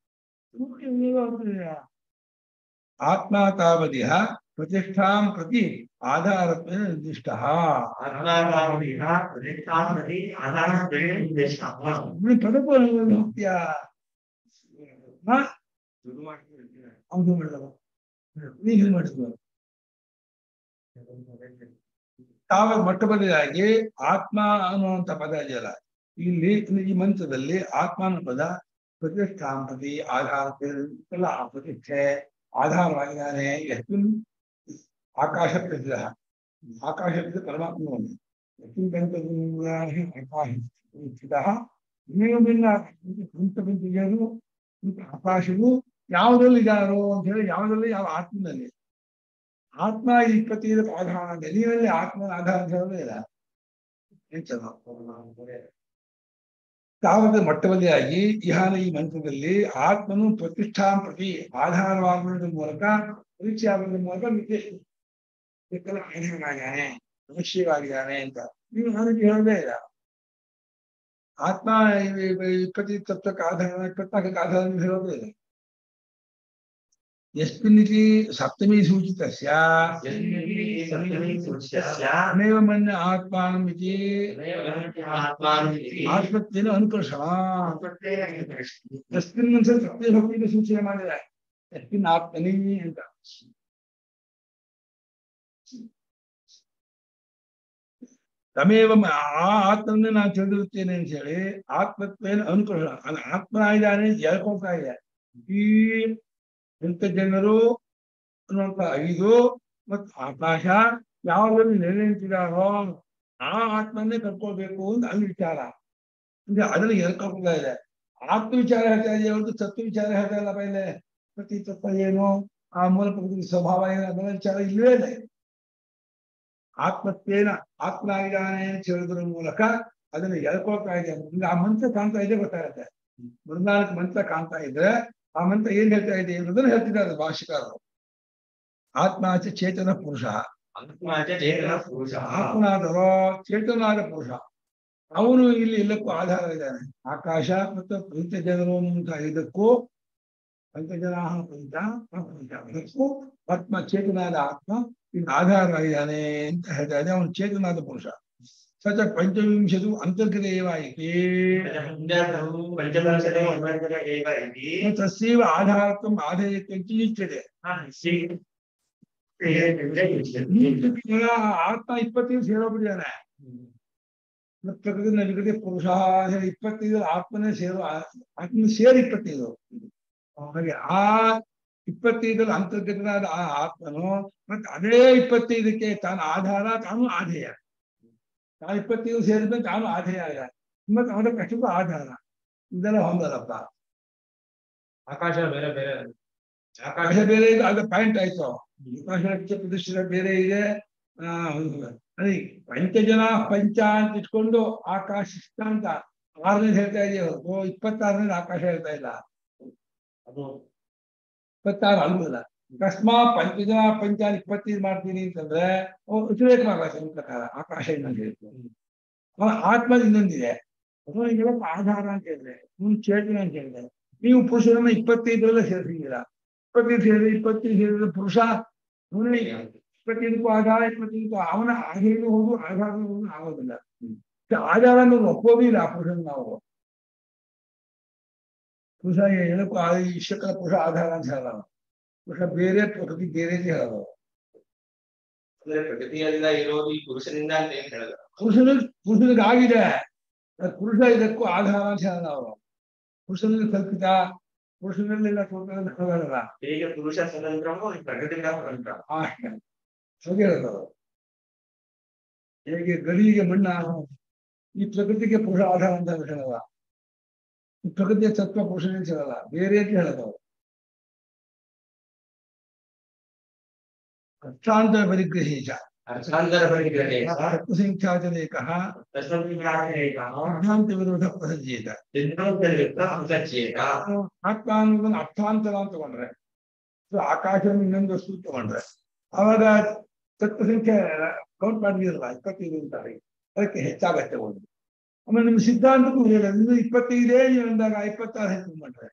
ಆತ್ಮ ತಾವದಿಹ ಪ್ರತಿಷ್ಠಾಂ ಪ್ರತಿ ಆಧಾರತ್ವೇನ ನಿರ್ದಿಷ್ಟ ಆತ್ಮಾತಾವನಿಹ ಪ್ರತಿಷ್ಠಾಂ ಪ್ರತಿ ಆಧಾರತ್ವೇನ ನಿರ್ದಿಷ್ಟಃ ಪದಪೂರ್ವ ಹೋಗ್ತೀಯಾ ಹೌದು ಮಾಡಿದವ ನೀವು ಮಾಡಿದ್ವ ತಾವ ಮೊಟ್ಟ ಮೊದಲಾಗಿ ಆತ್ಮ ಅನ್ನುವಂತ ಪದ ಇದೆಯಲ್ಲ ಇಲ್ಲಿ ಈ ಮಂತ್ರದಲ್ಲಿ ಆತ್ಮ ಅನ್ನೋ ಪದ ಪ್ರತಿಷ್ಠಾಂ ಪ್ರತಿ ಆಧಾರ ಎಲ್ಲ ಆ ಪ್ರತಿಷ್ಠೆ ಆಧಾರವಾಗಿದ್ದಾನೆ ಯಸ್ಮಿನ್ ಆಕಾಶ ಪ್ರಸಿದ್ಧ ಆಕಾಶ ಪ್ರಸಿದ್ಧ ಪರಮಾತ್ಮವನ್ನು ಯಸ್ಮಿನ್ ಪಂಚ ಆಕಾಶ ಸ್ಥಿತಃ ನೀವು ಭಿನ್ನ ಪಂಚ ಪಂಚಜರು ಆಕಾಶವು ಯಾವುದ್ರಲ್ಲಿ ಇದ್ದಾರೋ ಅಂತ ಹೇಳಿ ಯಾವುದ್ರಲ್ಲಿ ಯಾವ ಆತ್ಮನಲ್ಲಿ ಆತ್ಮ ಈ ಇಪ್ಪತ್ತೈದು ಆಧಾರ ಅಂತ ನೀವಲ್ಲಿ ಆತ್ಮನ ಆಧಾರ ಅಂತ ಹೇಳೋದೇ ಇಲ್ಲ ಎಂತದು? ತಾವದ ಮೊಟ್ಟಮೊದಲಾಗಿ ಇಹಾನ ಈ ಮಂತ್ರದಲ್ಲಿ ಆತ್ಮನು ಪ್ರತಿಷ್ಠಾ ಪ್ರತಿ ಆಧಾರವಾಗುವುದರ ಮೂಲಕ ಪರೀಕ್ಷೆ ಆಗುವುದರ ಮೂಲಕ ವಿಶೇಷ ಇದಕ್ಕೆಲ್ಲ ಆಧಾರವಾಗಿದ್ದಾನೆ ಅವಶ್ಯವಾಗಿದ್ದಾನೆ ಅಂತ ನೀವು ನನಗೆ ಹೇಳೋದೇ ಇಲ್ಲ ಆತ್ಮ ಇ- ಇ- ಇಪ್ಪತ್ತೈದು ತತ್ವಕ್ಕೆ ಆಧಾರ ಇಪ್ಪತ್ನಾಲ್ಕಕ್ಕೆ ಆಧಾರ ನೀವು ಹೇಳೋದೇ ಇಲ್ಲ ಯಸ್ಮಿನ್ನಿತಿ ಸಪ್ತಮಿ ಸೂಚಿತಸ್ಯ ಸಪ್ತಮಿ ಸೂಚ್ಯಸ್ಯ ತಮೇವ ಮನ್ಯ ಆತ್ಮಾನಮಿತಿ ಆತ್ಮಾನುಮಿತಿ ಆತ್ಮತ್ವೇನ ಅನುಕರ್ಷಣ ಆತ್ಮತ್ವೇನ ನಿರ್ದಿಷ್ಟಃ. ಯಸ್ಮಿನ್ ಮನ್ಸ ಸತ್ಯ ಭಕ್ತಿಗೆ ಸೂಚನೆ ಮಾಡಿದೆ ಯಸ್ಮಿನ್ ಆತ್ಮನಿ ಅಂತ ತಮೇವ ಮ- ಆ ಆತ್ಮನೇ ನಾನು ತಿಳಿದಿರುತ್ತೇನೆ ಅಂತ ಹೇಳಿ ಆತ್ಮತ್ವೇನ ಅನುಕರ್ಷಣ ಅದು ಆತ್ಮ ಇದ್ದಾನೆ ಅಂತ ಹೇಳ್ಕೊಳ್ತಾ ಇದೆ ಈ ಎಂತ ಜನರು ಅನ್ನುವಂತ ಐದು ಮತ್ತು ಆಕಾಶ ಯಾವುದರಲ್ಲಿ ನೆಲೆ ನಿಂತಿದಾರೋ ಆ ಆತ್ಮನ್ನೇ ಕರ್ಕೊಳ್ಬೇಕು ಅಂತ ಅಲ್ಲಿ ವಿಚಾರ ಅಂದ್ರೆ ಅದನ್ನ ಎಲ್ಕೊಳ್ತಾ ಇದೆ ಆತ್ಮ ವಿಚಾರ ಹೇಳ್ತಾ ಇದೆ ಹೊರತು ತತ್ವ ವಿಚಾರ ಹೇಳ್ತಾ ಇಲ್ಲ ಮೇಲೆ ಪ್ರತಿ ತತ್ವ ಏನು ಆ ಮೂಲ ಪ್ರಕೃತಿ ಸ್ವಭಾವ ಏನು ಅದನ್ನ ವಿಚಾರ ಇಲ್ಲವೇ ಇಲ್ಲ ಆತ್ಮತ್ವೇನ ಆತ್ಮ ಆಗಿದ್ದಾನೆ ಅಂತ ಹೇಳೋದ್ರ ಮೂಲಕ ಅದನ್ನ ಎಳ್ಕೊಳ್ತಾ ಇದೆ ಅಂದ್ರೆ ಆ ಮಂತ್ರ ಕಾಣ್ತಾ ಇದೆ ಗೊತ್ತಾಗುತ್ತೆ ಮೃದಾನಕ್ ಮಂತ್ರ ಕಾಣ್ತಾ ಇದ್ರೆ ಆ ಮಂತ್ರ ಏನ್ ಹೇಳ್ತಾ ಇದೆ ಅನ್ನೋದನ್ನ ಹೇಳ್ತಿದ್ದಾರೆ ಭಾಷಿಕಾರರು ಆತ್ಮಾಚ ಚೇತನ ಪುರುಷ ಆತ್ಮ ಚ ಚೇತನ ಪುರುಷ ಆತ್ಮನಾದರೋ ಚೇತನಾದ ಪುರುಷ ಅವನು ಇಲ್ಲಿ ಎಲ್ಲಕ್ಕೂ ಆಧಾರ ಇದ್ದಾನೆ ಆಕಾಶ ಮತ್ತು ಪಂಚ ಜನರು ಅಂತ ಇದಕ್ಕೂ ಪಂಚಜನ ಪಂಚ ಪ್ರಪಂಚ ಇದಕ್ಕೂ ಆತ್ಮ ಚೇತನಾದ ಆತ್ಮ ಇಲ್ಲಿ ಆಧಾರವಾಗಿದ್ದಾನೆ ಅಂತ ಹೇಳ್ತಾ ಇದೆ ಅವನು ಚೇತನಾದ ಪುರುಷ ಸಚ ಪಂಚವಿಂಶದು ಅಂತರ್ಗತ ಏವ ಇತಿ ಪಂಚದಶವು ಪಂಚದಶನೇ ಒಂಬತ್ತರ ಏವ ಇತಿ ತಸ್ಸೇವ ಆಧಾರತ್ವಂ ಆಧೇಯತ್ವಂ ಚ ಇಚ್ಯತೆ ಶ್ರೀ ಈಗ ಆತ್ಮ ಇಪ್ಪತ್ತೈದು ಸೇರೋಬಿಟ್ಟಿದ್ದಾನೆ ಪ್ರಕೃತಿ ನಡಿಗಡೆ ಪುರುಷ ಹೇಳಿ ಇಪ್ಪತ್ತೈದು ಆತ್ಮನೇ ಸೇರೋ ಆತ್ಮ ಸೇರಿ ಇಪ್ಪತ್ತೈದು ಹಾಗೆ ಆ ಇಪ್ಪತ್ತೈದರಲ್ಲಿ ಅಂತರ್ಗತನಾದ ಆ ಆತ್ಮನು ಮತ್ತೆ ಅದೇ ಇಪ್ಪತ್ತೈದಕ್ಕೆ ತಾನು ಆಧಾರ ತಾನು ಆಧೇಯ ತಾನು ಇಪ್ಪತ್ತೈದು ಸೇರಿದ್ರೆ ತಾನು ಆಧೇಯ ಆಗ ಮತ್ತೆ ಅವನ ಕಷ್ಟಕ್ಕೂ ಆಧಾರ ಇದೆಲ್ಲ ಹೊಂದಲ್ಲಪ್ಪ ಆಕಾಶ ಬೇರೆ ಬೇರೆ ಆಕಾಶ ಬೇರೆ ಇದೆ ಅದು ಪಾಯಿಂಟ್ ಆಯ್ತು ಆಕಾಶ ಲಕ್ಷ್ಯ ಪ್ರತಿಷ್ಠಿತ ಬೇರೆ ಇದೆ ಆ ಅದೇ ಪಂಚಜನ ಪಂಚ ಅಂತ ಇಟ್ಕೊಂಡು ಆಕಾಶ ಇಷ್ಟ ಅಂತ ಆರನೇದು ಹೇಳ್ತಾ ಇದೆಯೋ ಓ ಇಪ್ಪತ್ತಾರನೇದು ಆಕಾಶ ಹೇಳ್ತಾ ಇಲ್ಲ ಅದು ಇಪ್ಪತ್ತಾರು ಅಲ್ವಲ್ಲ ಅಕಸ್ಮಾತ್ ಪಂಚಜನ ಪಂಚ ಇಪ್ಪತ್ತೈದು ಮಾಡ್ತೀನಿ ಅಂತಂದ್ರೆ ಓ ಉದ್ರೇಕ ಆಕಾಶ ನಿಮ್ಮ ಪ್ರಕಾರ ಆಕಾಶ ಇನ್ನೊಂದು ಹೇಳ್ತು ಆತ್ಮ ಇನ್ನೊಂದಿದೆ ಅದು ಇದೆಲ್ಲ ಆಧಾರ ಅಂತ ಹೇಳಿದ್ರೆ ನೀವು ಚೇತನ ಅಂತ ಹೇಳಿದ್ರೆ ನೀವು ಪುರುಷರನ್ನ ಇಪ್ಪತ್ತೈದರಲ್ಲೇ ಸೇರಿಸಿದ್ದೀರ ಇಪ್ಪತ್ತೈದು ಸೇರಿದ್ರೆ ಇಪ್ಪತ್ತೈದು ಸೇರಿದ್ರೆ ಪುರುಷ ಅವನೇ ಇಪ್ಪತ್ತೈದಕ್ಕೂ ಆಧಾರ ಇಪ್ಪತ್ತೈದಕ್ಕೂ ಅವನ ಆಧಾರ ಹೋಗು ಆಧಾರ ಹೋಗು ಆಗೋದಿಲ್ಲ ಆಧಾರ ಅನ್ನೋದು ಒಪ್ಪೋದಿಲ್ಲ ಆ ಪುರುಷನ ನಾವು ಪುರುಷ ಹೇಳಕ್ಕೂ ಆ ಇಷ್ಟಕ್ಕರ ಪುರುಷ ಆಧಾರ ಅಂತ ಹೇಳಲ್ಲ ನಾವು. ಪುರುಷ ಬೇರೆ ಪ್ರಕೃತಿ ಬೇರೆ ಅಂತ ಹೇಳೋದು ಅಂದ್ರೆ ಪ್ರಗತಿಯಿಂದ ಇರೋದು ಈ ಪುರುಷನಿಂದ ಅಂತ ಏನ್ ಹೇಳಿದ್ರು ಪುರುಷನ ಪುರುಷನಿಗಾಗಿದೆ ಅದು ಪುರುಷ ಇದಕ್ಕೂ ಆಧಾರ ಅಂತ ಹೇಳಲ್ಲ ಅವರು ಪುರುಷನಲ್ಲಿ ಕಲ್ಪಿತ ಪುರುಷನಲ್ಲೆಲ್ಲ ಸ್ವತಂತ್ರ ಹೇಳಲ್ಲ ಹೇಗೆ ಪುರುಷ ಸ್ವತಂತ್ರವೋ ಈ ಪ್ರಗತಿಯಿಂದ ಸ್ವತಂತ್ರ ಅಷ್ಟೇ ಹಾಗೆ ಹೇಳೋದು ಅವರು. ಹೇಗೆ ಗಡಿಗೆ ಮಣ್ಣ ಈ ಪ್ರಕೃತಿಗೆ ಪುರುಷ ಆಧಾರ ಅಂತ ಹೇಳಲ್ಲ ಈ ಪ್ರಕೃತಿಯ ತತ್ವ ಪುರುಷನೇ ಅಂತ ಹೇಳಲ್ಲ ಬೇರೆ ಅಂತ ಹೇಳೋದು ಅವರು ಅರ್ಥಾಂತರ ಪರಿಗ್ರಹೀಚ ಅರ್ಥಾಂತರ ಪರಿಗ್ರಹೇ ತತ್ವಸಂಖ್ಯಾತನೇಕಃ ತಸ್ಮೈಕಾರೇಕಃ ಅರ್ಥಾಂತ ವಿರೋಧ ಪ್ರಸಜ್ಜೇತ ಸಿದ್ಧಾಂತಯುಕ್ತ ಅಂತರ್ಚೇತ ಆತ್ಮ ಅನ್ನೋದನ್ನ ಅರ್ಥಾಂತರ ಅಂತ ತಗೊಂಡ್ರೆ ಸೊ ಆಕಾಶವನ್ನು ಇನ್ನೊಂದು ವಸ್ತು ತಗೊಂಡ್ರೆ ಅವಾಗ ತತ್ವ ಸಂಖ್ಯೆ ಕೌಂಟ್ ಮಾಡಿದಿರಲ್ಲ ಇಪ್ಪತ್ತೈದು ಅಂತಾರೆ ಅದಕ್ಕೆ ಹೆಚ್ಚಾಗತ್ತೆ ಒಂದು ಆಮೇಲೆ ನಿಮ್ಮ ಸಿದ್ಧಾಂತಕ್ಕೂ ಹೇಳ ಇನ್ನು ಇಪ್ಪತ್ತೈದೇ ನೀವು ಅಂದಾಗ ಇಪ್ಪತ್ತಾರು ಹೆಚ್ಚು ಮಾಡ್ರೆ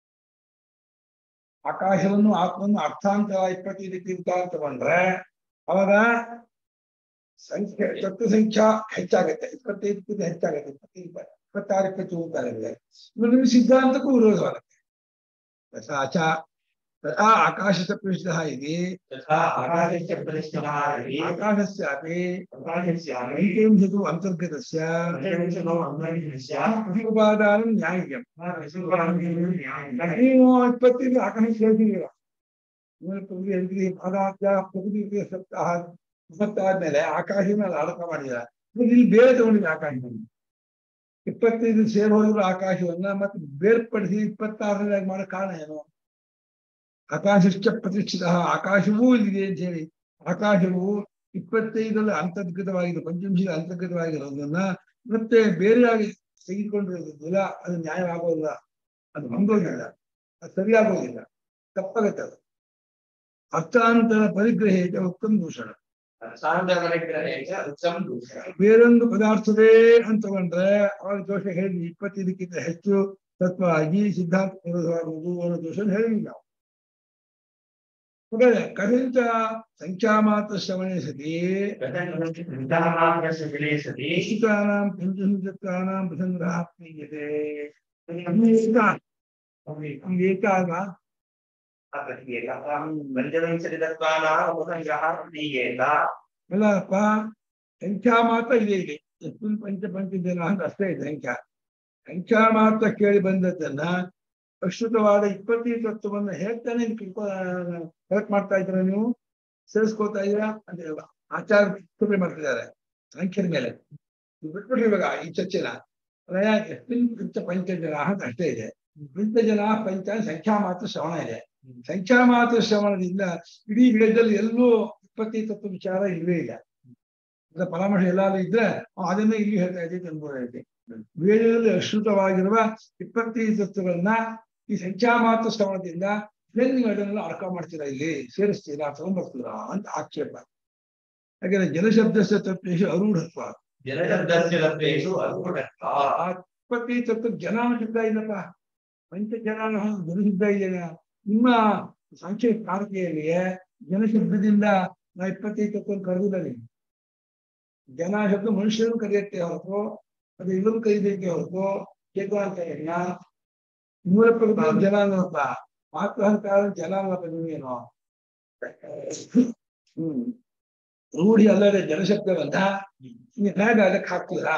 ಆಕಾಶವನ್ನು ಆತ್ಮವನ್ನು ಅರ್ಥಾಂತರ ಇಪ್ಪತ್ತೈದಕ್ಕೆ ಉತ್ತರ ತಗೊಂಡ್ರೆ ಅವಾಗ ಸಂಖ್ಯೆ ತತ್ವ ಸಂಖ್ಯಾ ಹೆಚ್ಚಾಗತ್ತೆ ಇಪ್ಪತ್ತೈದಕ್ಕಿಂತ ಹೆಚ್ಚಾಗತ್ತೆ ಇಪ್ಪತ್ತೈದು ಇಪ್ಪತ್ತಾರು ಇಪ್ಪತ್ತು ಅಂತಾರೆ ಇವಾಗ ನಿಮ್ಮ ಸಿದ್ಧಾಂತಕ್ಕೂ ವಿರೋಧವಾಗುತ್ತೆ ತಥಾಚ ತಥಾ ಆಕಾಶದ ಪೃಷ್ಠ ಇದೆ ತಥಾ ಆಕಾಶಸ್ಯ ಪ್ರತಿಷ್ಠಃ ಇತಿ ಆಕಾಶಸ್ಯಾಪಿ ಆಕಾಶಸ್ಯಾಮಿ ಐಕೇಂಶತು ಅಂತರ್ಗತಸ್ಯ ಪಂಚವಿಂಶತೋ ಅಂತರ್ಗತಸ್ಯ ಉಪಾದಾನ ನ್ಯಾಯಂ ನ್ಯಾಯ ನೀವು ಇಪ್ಪತ್ತೈದು ಆಕಾಶ ಸೇರಿಸಿದ್ದೀರ ಮೂಲ ಪ್ರಕೃತಿ ಎಂಟ್ರಿ ಪದಾರ್ಥ ಪ್ರಕೃತಿ ಸಪ್ತಾಹ ಇಪ್ಪತ್ತಾದ್ಮೇಲೆ ಆಕಾಶ ಮೇಲೆ ಆಡಕ ಮಾಡಿದ ಇಲ್ಲಿ ಬೇರೆ ತಗೊಂಡಿದೆ ಆಕಾಶವನ್ನು ಇಪ್ಪತ್ತೈದು ಸೇರಿ ಹೋಗಿರೋ ಆಕಾಶವನ್ನ ಮತ್ತೆ ಬೇರ್ಪಡಿಸಿ ಇಪ್ಪತ್ತಾರನೇದಾಗಿ ಮಾಡೋ ಕಾರಣ ಏನು ಆಕಾಶಶ್ಚ ಪ್ರತಿಷ್ಠಿತ ಆಕಾಶವೂ ಇಲ್ಲಿದೆ ಅಂತ ಹೇಳಿ ಆಕಾಶವು ಇಪ್ಪತ್ತೈದರಲ್ಲಿ ಅಂತರ್ಗತವಾಗಿದೆ ಪಂಚಂಶದ ಅಂತರ್ಗತವಾಗಿರೋದನ್ನ ಮತ್ತೆ ಬೇರೆಯಾಗಿ ತೆಗೆದುಕೊಂಡಿರೋದಿಲ್ಲ ಅದು ನ್ಯಾಯವಾಗೋದಿಲ್ಲ ಅದು ಹೊಂದೋದಿಲ್ಲ ಅದು ಸರಿಯಾಗೋದಿಲ್ಲ ತಪ್ಪಾಗತ್ತೆ ಅದು ಅರ್ಥಾಂತರ ಪರಿಗ್ರಹೇತ ಉತ್ತಮ ದೂಷಣ ಅರ್ಥಾಂತರ ಪರಿಗ್ರಹೇ ಚ ಉತ್ತಮ ದೂಷಣ ಬೇರೊಂದು ಪದಾರ್ಥವೇ ಅಂತ ತಗೊಂಡ್ರೆ ಅವಾಗ ದೋಷ ಹೇಳಿ ಇಪ್ಪತ್ತೈದಕ್ಕಿಂತ ಹೆಚ್ಚು ತತ್ವ ಆಗಿ ಸಿದ್ಧಾಂತ ವಿರೋಧವಾಗುವುದು ಅನ್ನೋ ದೋಷ ಹೇಳಿಲ್ಲ ನಾವು ಹಾಗಾದ್ರೆ ಕಥಂಚ ಸಂಖ್ಯಾ ಮಾತ್ರ ಶ್ರವಣೆ ಸತಿ ಸಂತಾನಾಂಗಸ್ಯ ವಿಲೇಸತಿ ನಿಶ್ಚಿತಾನಾಂ ಪಂಚಸಂಚತ್ವಾನಾಂ ಪ್ರಸಂಗ್ರಹ ಪ್ರೀಯತೆ ಏಕಾಗ ಪಂಚವಿಂಶತಿ ತತ್ವಾನಾಂ ಉಪಸಂಗ್ರಹ ಪ್ರತೀಯೇತ ಅಲ್ಲಪ್ಪ ಸಂಖ್ಯಾ ಮಾತ್ರ ಇದೆ ಇಲ್ಲಿ ಎಷ್ಟು ಪಂಚ ಪಂಚ ಜನ ಅಂತ ಅಷ್ಟೇ ಇದೆ ಸಂಖ್ಯಾ ಸಂಖ್ಯಾ ಮಾತ್ರ ಕೇಳಿ ಬಂದದ್ದನ್ನ ಅಶ್ರುತವಾದ ಇಪ್ಪತ್ತೈದು ತತ್ವವನ್ನು ಹೇಳ್ತಾನೆ ಕರೆಕ್ಟ್ ಮಾಡ್ತಾ ಇದ್ದೀರಾ ನೀವು ಸೇರಿಸ್ಕೋತಾ ಇದ್ದೀರಾ ಅಂತ ಆಚಾರ ಕೃಪೆ ಮಾಡ್ತಿದ್ದಾರೆ ಸಂಖ್ಯೆಯ ಮೇಲೆ ನೀವು ಬಿಟ್ಬಿಟ್ರಿ ಇವಾಗ ಈ ಚರ್ಚೆನ ಅದೇ ಎಷ್ಟಿನ್ ಪಂಚ ಪಂಚಜನ ಅಂತ ಅಷ್ಟೇ ಇದೆ ಪಂಚಜನ ಪಂಚ ಸಂಖ್ಯಾ ಮಾತ್ರ ಶ್ರವಣ ಇದೆ ಸಂಖ್ಯಾ ಮಾತ್ರ ಶ್ರವಣದಿಂದ ಇಡೀ ವೇದದಲ್ಲಿ ಎಲ್ಲೂ ಇಪ್ಪತ್ತೈದು ತತ್ವ ವಿಚಾರ ಇಲ್ವೇ ಇಲ್ಲ ಅದ್ರ ಪರಾಮರ್ಶ ಎಲ್ಲಾದ್ರೂ ಇದ್ರೆ ಆ, ಅದನ್ನೇ ಇಲ್ಲಿ ಹೇಳ್ತಾ ಇದ್ದೀವಿ ಅನ್ಬೋದೈತಿ ವೇದದಲ್ಲಿ ಅಶ್ರುತವಾಗಿರುವ ಇಪ್ಪತ್ತೈದು ತತ್ವಗಳನ್ನ ಈ ಸಂಖ್ಯಾ ಮಾತ್ರ ಶ್ರವಣದಿಂದ ಏನ್ ನೀವು ಅದನ್ನೆಲ್ಲ ಅರ್ಕ ಮಾಡ್ತೀರಾ ಇಲ್ಲಿ ಸೇರಿಸ್ತೀರಾ ತಗೊಂಡ್ಬರ್ತೀರಾ ಅಂತ ಆಕ್ಷೇಪ ಯಾಕಂದ್ರೆ ಜಲಶಬ್ದಸ್ಯ ತತ್ವೇಶು ಅರೂಢತ್ವ ಜನಶಬ್ದಸ್ಯ ಲಭ್ಯೇಷು ಅರ್ಪುಟತ್ವ ಆ ಇಪ್ಪತ್ತೈದು ತತ್ವ ಜನ ಶಬ್ದ ಇಲ್ಲಪ್ಪ ಪಂಚ ಜನ ಜನಶಬ್ದ ಇದೆಯಲ್ಲ ನಿಮ್ಮ ಸಂಖ್ಯೆ ಕಾರಕೆಯಲ್ಲಿಯೇ ಜನಶಬ್ದದಿಂದ ನಾ ಇಪ್ಪತ್ತೈದು ತತ್ವ ಕರೆದಿಲ್ಲ ನೀವು ಜನ ಶಬ್ದ ಮನುಷ್ಯರು ಕರೆಯುತ್ತೆ ಹೊರತು ಅದು ಇವರು ಕರೀಬೇಕೆ ಹೊರತು ಚೇತನ ಅಂತ ಇಲ್ಲ ಮೂಲ ಪ್ರಕೃತಿ ಜನ ಅನ್ನೋಪ್ಪ ಮಾತೃಹಂಕಾರ ಜನ ಅನ್ನೋಪ್ಪ ನೀವೇನೋ ಹ್ಮ್ ರೂಢಿ ಅಲ್ಲದೆ ಜನಶಬ್ದವನ್ನ ನೀವು ಹೇಗೆ ಅದಕ್ಕೆ ಹಾಕ್ತೀರಾ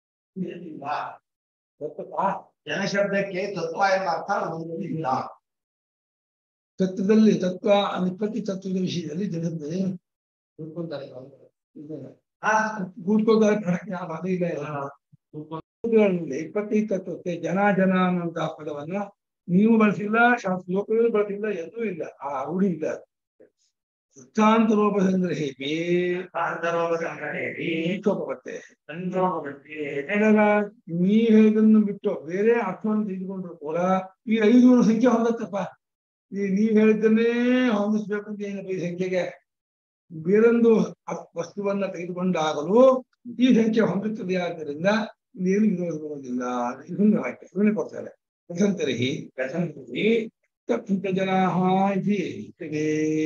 ಗೊತ್ತಪ್ಪಾ? ಜನಶಬ್ದಕ್ಕೆ ತತ್ವ ಎಂಬ ಅರ್ಥ ನಮ್ಮಲ್ಲಿ ಇಲ್ಲ ತತ್ವದಲ್ಲಿ ತತ್ವ ನಿಪತ್ತಿ ತತ್ವದ ವಿಷಯದಲ್ಲಿ ಜನಶಬ್ದ ತಿಳ್ಕೊಂತಾರೆ ಇದನ್ನ. ಆ, ಕೂತ್ಕೊಳ್ತಾರೆ ಪ್ರಶ್ನೆ ಆ ಅದು ಇಲ್ಲ ಇಲ್ಲ. ತತ್ವಗಳಲ್ಲಿ ಇಪ್ಪತ್ತೈದು ತತ್ವಕ್ಕೆ ಜನ ಜನ ಅನ್ನುವಂತಹ ಪದವನ್ನ ನೀವು ಬಳಸಿಲ್ಲ ಶಾಸ್ತ್ರ ಲೋಕದಲ್ಲಿ ಬಳಸಿಲ್ಲ ಎಲ್ಲೂ ಇಲ್ಲ ಆ ರೂಢಿ ಇಲ್ಲ ವೃತ್ತಾಂತರೋಪ ಸಂಗ್ರಹೇಪಿ ಕಾಂತರೋಗ ಸಂಗ್ರಹೇಪಿ ಏಕೋಪತ್ತೆ ಸಂಜೋಗವೃತ್ತಿ ಹೇಗಾಗ ನೀವ್ ಹೇಳಿದನ್ನು ಬಿಟ್ಟು ಬೇರೆ ಅರ್ಥವನ್ನು ತೆಗೆದುಕೊಂಡ್ರು ಕೂಡ ಈ ಐನೂರು ಸಂಖ್ಯೆ ಹೊಂದತ್ತಪ್ಪ ಈ ನೀವ್ ಹೇಳಿದ್ದನ್ನೇ ಹೊಂದಿಸ್ಬೇಕು ಅಂತ ಏನಪ್ಪ ಈ ಸಂಖ್ಯೆಗೆ ಬೇರೊಂದು ಅ- ವಸ್ತುವನ್ನ ತೆಗೆದುಕೊಂಡಾಗಲೂ ಈ ಸಂಖ್ಯೆ ಹೊಂದುತ್ತದೆ ಆದ್ದರಿಂದ ಇನ್ನೇನು ವಿರೋಧ ಬರೋದಿಲ್ಲ ಇದನ್ನು ವಾಕ್ಯ ಇದನ್ನೇ ಕೊಡ್ತಾರೆ ಪ್ರಸಂತರಿಹಿ ಪ್ರಸಂತಿ ತಪ್ಪಂತ ಜನ ಇತಿ